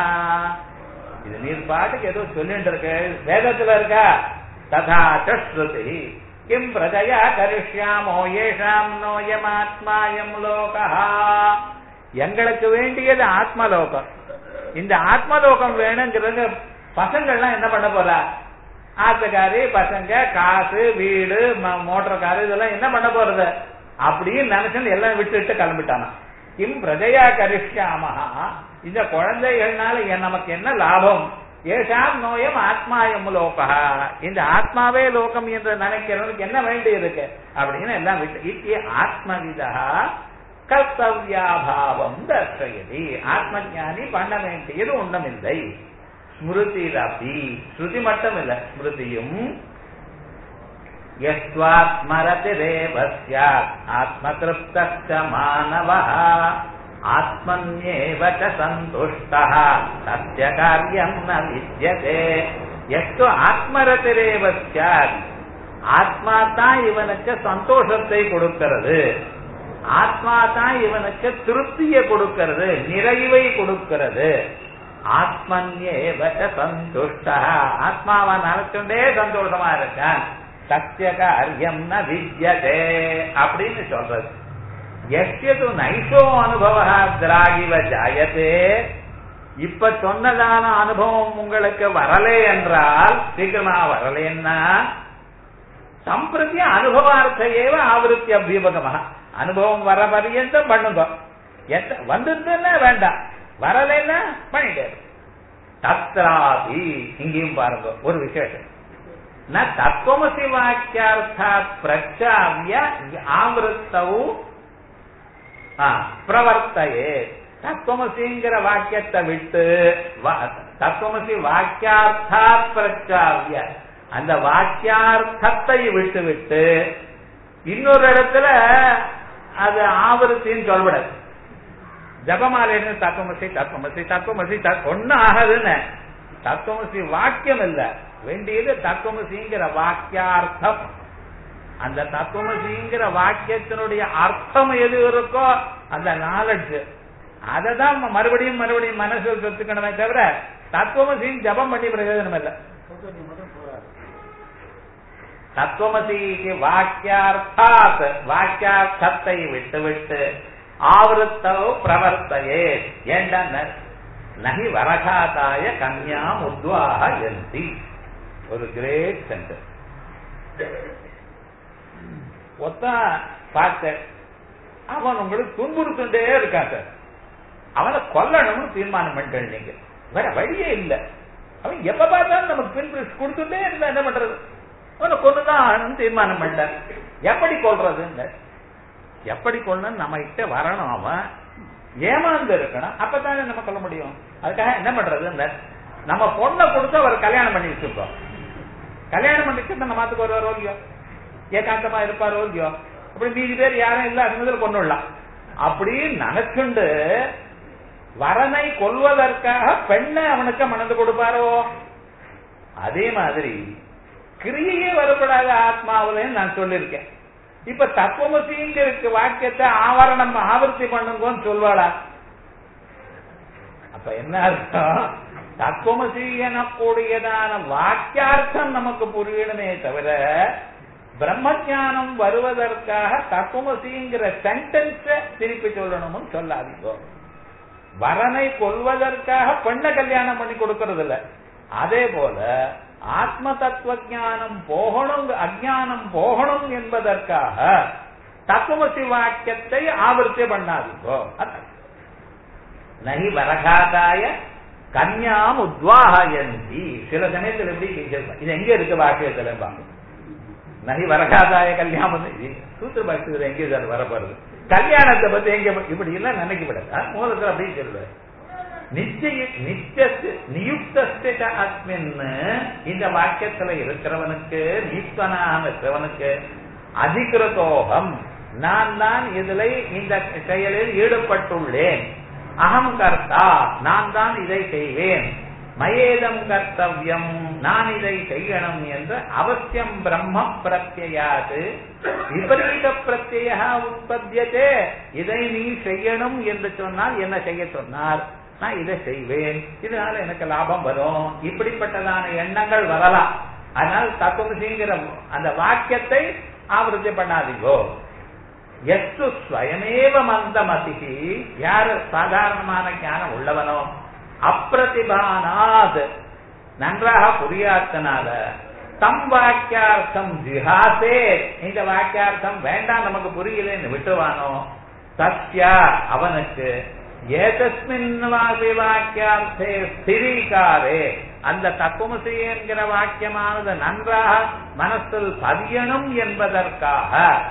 இது நீர் பாட்டுக்கு ஏதோ சொல்லிட்டு இருக்கு வேதத்துல இருக்கா ததா ஸ்ருதி கிம் பிரஜயா கரிஷ்யாமோ ஏஷாம் நோயமாத்மாயம் லோகா எங்களுக்கு வேண்டியது ஆத்மலோகம் இந்த ஆத்மலோகம் வேணுங்கிறது பசங்கள்லாம் என்ன பண்ண போறா ஆத்துக்காரி பசங்க காசு வீடு மோட்டர் காரு இதெல்லாம் என்ன பண்ண போறது அப்படின்னு நினைச்சு எல்லாம் விட்டுட்டு கிளம்பிட்டானா கிம் பிரஜையா கரிஷ்யாமஹா இந்த குழந்தைகள்னால என் நமக்கு என்ன லாபம் ஏஷாம் நோயம் ஆத்மாயம் லோகா இந்த ஆத்மாவே லோகம் என்று நினைக்கிறவனுக்கு என்ன வேண்டி இருக்கு அப்படின்னு எல்லாம் விட்டு இத்தி ஆத்மவிதா கர்த்தவியாபாவம் தர்ஷயதி ஆத்ம ஞானி பண்ண வேண்டியது ஒண்ணுமில்லை ஸ்மிருதிரபி ஸ்ருதி மட்டும் இல்ல ஸ்மிருதியும் यस्त्वात्मरतिरेव स्यात् आत्मतृप्तश्च मानवः आत्मन्येव च सन्तुष्टः तस्य कार्यम् न विद्यते यस्तु ஆத்மரத்திரேவ ஸ்யாத் ஆத்மா தான் இவனுக்கு சந்தோஷத்தை கொடுக்கிறது ஆத்மா தான் இவனுக்கு திருப்தியை கொடுக்கிறது நிறைவை கொடுக்கிறது ஆத்மன்யேவ ச சந்துஷ்டா ஆத்மாவை நினைச்சுட்டே சந்தோஷமா இருக்கான் சத்திய காரியம் ந வித்யதே அப்படின்னு சொல்றது எஸ்யது நைஷோ அனுபவ திராகிவ ஜாயத்தே இப்ப சொன்னதான அனுபவம் உங்களுக்கு வரலே என்றால் சீக்கிரமா வரலேன்னா சம்பிரதி அனுபவார்த்த ஏவ ஆவருத்தி அபியுபகமாக அனுபவம் வர பரியந்தம் பண்ணுங்க எத்த வந்துருதுன்னா வேண்டாம் வரலைன்னா பண்ணிட்டே தத்ராபி இங்கேயும் பாருங்க ஒரு விசேஷம் ந தத்துவமசி வாக்கியார்த்தாத் பிரச்சாவிய ஆமிருத்தவு பிரவர்த்தையே தத்துவமசிங்கிற வாக்கியத்தை விட்டு தத்துவமசி வாக்கியார்த்தாத் பிரச்சாவிய அந்த வாக்கியார்த்தத்தை விட்டு விட்டு இன்னொரு இடத்துல அது ஆவருத்தின்னு சொல்லப்படாது ஜபமாலைன்னு தத்துவமசி தத்துவமசி தத்துவமசி ஒன்னும் ஆகாதுன்னு தத்துவமசி வாக்கியம் இல்ல வேண்டியது தத்துவமசிங்கிற வாக்கியார்த்தம் அந்த தத்துவமசிங்கிற வாக்கியத்தினுடைய அர்த்தம் எது இருக்கோ அந்த நாலெட்ஜ் அதை தான் மறுபடியும் மறுபடியும் மனசில் சொத்துக்கணுமே தவிர தத்துவமசின்னு ஜபம் பண்ணி பிரயோஜனம் இல்லை தத்துவஜி மட்டும் போராது தத்துவமசிக்கு வாக்கியார்த்தாத் வாக்கியார்த்தத்தை விட்டுவிட்டு ஆவருத்தவோ பிரவர்த்தையே ஏண்டான நகி வரகாதாய கன்யாம் உத்வாக எந்தி ஒரு கிரேட் சென்டர் ஒத்த பார்த்த அவன் உங்களுக்கு துன்புறுத்துட்டே இருக்கான் சார் அவனை கொல்லணும்னு தீர்மானம் பண்ணிட்டேன் நீங்க வேற வழியே இல்லை அவன் எப்ப பார்த்தாலும் நமக்கு பின் கொடுத்துட்டே இருந்தா என்ன பண்றது அவனை கொண்டுதான் ஆகணும்னு தீர்மானம் பண்ணிட்டார் எப்படி கொள்றதுன்னு எப்படி கொள்ளணும் நம்ம கிட்ட வரணும் அவன் ஏமாந்து இருக்கணும் அப்பதானே நம்ம சொல்ல முடியும் அதுக்காக என்ன பண்றது நம்ம பொண்ணை கொடுத்து அவர் கல்யாணம் பண்ணி வச்சிருக்கோம் கல்யாணம் பண்ணிட்டு நம்ம மாத்துக்கு வருவாரோ இல்லையோ ஏகாந்தமா இருப்பாரோ இல்லையோ அப்படி மீதி பேர் யாரும் இல்ல அது கொண்டு விடலாம் அப்படின்னு நினைச்சுண்டு வரனை கொல்வதற்காக பெண்ணை அவனுக்கு மணந்து கொடுப்பாரோ அதே மாதிரி கிரியையே வரப்படாத ஆத்மாவிலேன்னு நான் சொல்லியிருக்கேன் இப்ப தத்துவமசிங்கிற வாக்கியத்தை ஆவரணம் ஆவர்த்தி பண்ணுங்கன்னு சொல்வாளா அப்ப என்ன அர்த்தம் தத்துவமசி எனக்கூடியதான வாக்கியார்த்தம் நமக்கு புரியணுமே தவிர பிரம்மஜானம் வருவதற்காக தத்துவமசிங்கிற சென்டென்ஸ திருப்பி சொல்லணும்னு சொல்லாதீங்க வரனை கொள்வதற்காக பெண்ணை கல்யாணம் பண்ணி கொடுக்கறது இல்ல அதே போல ஆத்ம தத்துவ ஞானம் போகணும் அஜானம் போகணும் என்பதற்காக தத்துவமசி வாக்கியத்தை ஆவர்த்தி பண்ணாதீங்கோ நகி வரகாதாய கன்யாம் உத்வாகயந்தி சில சமயத்தில் எப்படி இது எங்க இருக்கு வாக்கியத்துல நகி வரகாதாய கல்யாணம் சூத்திர பாக்கியத்துல எங்க சார் வரப்படுறது கல்யாணத்தை பத்தி எங்க இப்படி எல்லாம் நினைக்கப்படாது மூலத்தில் அப்படின்னு சொல்லுவார் நிச்சய நித்திய நியுக்த அஸ்மின் இந்த வாக்கியத்துல இருக்கிறவனுக்கு நியுக்தனாக இருக்கிறவனுக்கு அதிகிருதோகம் நான் தான் இதுல இந்த செயலில் ஈடுபட்டுள்ளேன் அகம் கர்த்தா நான் தான் இதை செய்வேன் மயேதம் கர்த்தவியம் நான் இதை செய்யணும் என்று அவசியம் பிரம்ம பிரத்யாது விபரீத பிரத்ய உற்பத்தியதே இதை நீ செய்யணும் என்று சொன்னால் என்ன செய்ய சொன்னார் நான் இதை செய்வேன் இதனால எனக்கு லாபம் வரும் இப்படிப்பட்டதான எண்ணங்கள் வரலாம் அதனால் தத்துவசிங்கிற அந்த வாக்கியத்தை ஆவருத்தி பண்ணாதீங்கோ எஸ்து ஸ்வயமேவ மந்தமதிகி யாரு சாதாரணமான ஞானம் உள்ளவனோ அப்பிரதிபானாத் நன்றாக புரியாதனால தம் வாக்கியார்த்தம் ஜிஹாசே இந்த வாக்கியார்த்தம் வேண்டாம் நமக்கு புரியலன்னு விட்டுவானோ சத்யா அவனுக்கு ஏதஸ்மின் வாசி வாக்கியார்த்தே ஸ்திரீகாரே அந்த தத்துவமசி என்கிற வாக்கியமானது நன்றாக மனசில் பதியணும் என்பதற்காக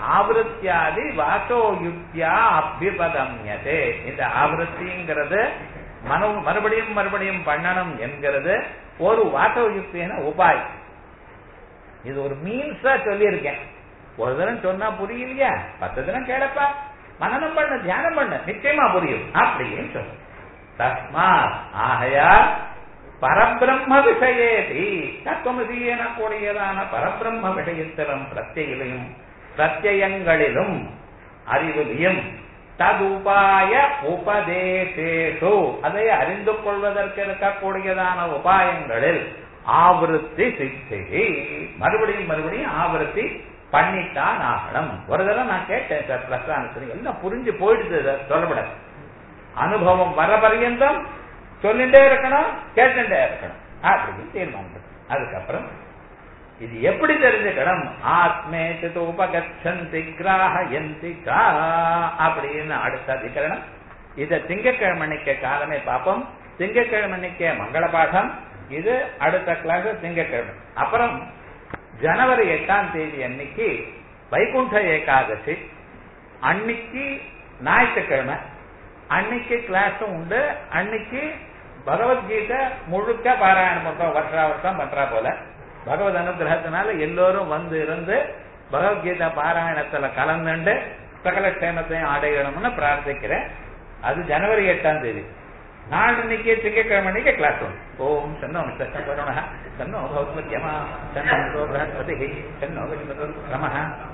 ஆவருத்தியாதி வாசோ யுக்தியா அபிபதம்யதே இந்த ஆவருத்திங்கிறது மனு மறுபடியும் மறுபடியும் பண்ணணும் என்கிறது ஒரு வாசோ யுக்தியான உபாய் இது ஒரு மீன்ஸா சொல்லியிருக்கேன் ஒரு தரம் சொன்னா புரியலையா பத்து தினம் கேளப்பா மனநம் பண்ண தியானம் பண்ண நிச்சயமா புரியும் அப்படின்னு சொல்லு தஸ்மா ஆகையா பரபிரம்ம விஷயேதி தத்துவமசி எனக்கூடியதான பரபிரம்ம விஷயத்திலும் பிரத்யிலையும் பிரத்யங்களிலும் அறிவிலையும் ததுபாய உபதேசேஷு அதை அறிந்து கொள்வதற்கு இருக்கக்கூடியதான உபாயங்களில் ஆவருத்தி சித்தி மறுபடியும் மறுபடியும் ஆவருத்தி பண்ணித்தான் ஆகணும் ஒரு தடவை நான் கேட்டேன் சார் பிரஸ்தானத்தில் எல்லாம் புரிஞ்சு போயிடுது சார் சொல்லப்படாது அனுபவம் வர பர்யந்தம் சொல்லிட்டே இருக்கணும் கேட்டுட்டே இருக்கணும் அப்படின்னு தீர்மானம் அதுக்கப்புறம் இது எப்படி தெரிஞ்சுக்கணும் ஆத்மே சித்து உபகச்சந்தி கிராஹயந்தி கா அப்படின்னு அடுத்த அதிகரணம் இத திங்கக்கிழமணிக்க காலமே பார்ப்போம் திங்கக்கிழமணிக்க மங்கள பாடம் இது அடுத்த கிளாஸ் திங்கக்கிழமை அப்புறம் ஜனவரி எட்டாம் தேதி அன்னைக்கு வைகுண்ட ஏகாதசி அன்னைக்கு ஞாயிற்றுக்கிழமை அன்னைக்கு கிளாஸும் உண்டு அன்னைக்கு பகவத்கீதை முழுக்க பாராயணம் பண்றோம் வருஷா வருஷம் பண்றா போல பகவத் அனுகிரகத்தினால எல்லோரும் வந்து இருந்து பகவத்கீதா பாராயணத்துல கலந்துண்டு சகல க்ஷேமத்தையும் அடையணும்னு பிரார்த்திக்கிறேன் அது ஜனவரி எட்டாம் தேதி நாளன்னைக்கு திங்கக்கிழமை அன்னைக்கு கிளாஸ் உண்டு ஓம் சன்னோ மித்தம் வருண சன்னோ பௌத்மத்யமா சன்னோ பிரகஸ்பதி சன்னோ ரம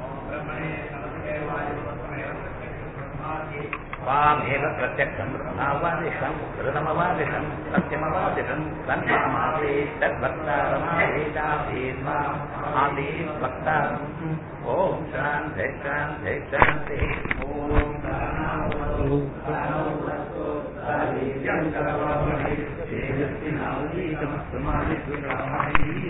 வாமேவ பிரத்யக்ஷம் பிரம்மாவாதிஷம் கிருதமவாதிஷம் சத்யமவாதிஷம் தன்மாவே தத்வக்தாரமாவேதாபேத்மா ஆதீத் வக்தாரம் ஓம் சாந்தி சாந்தி சாந்தி ஓம் சாணாவதோ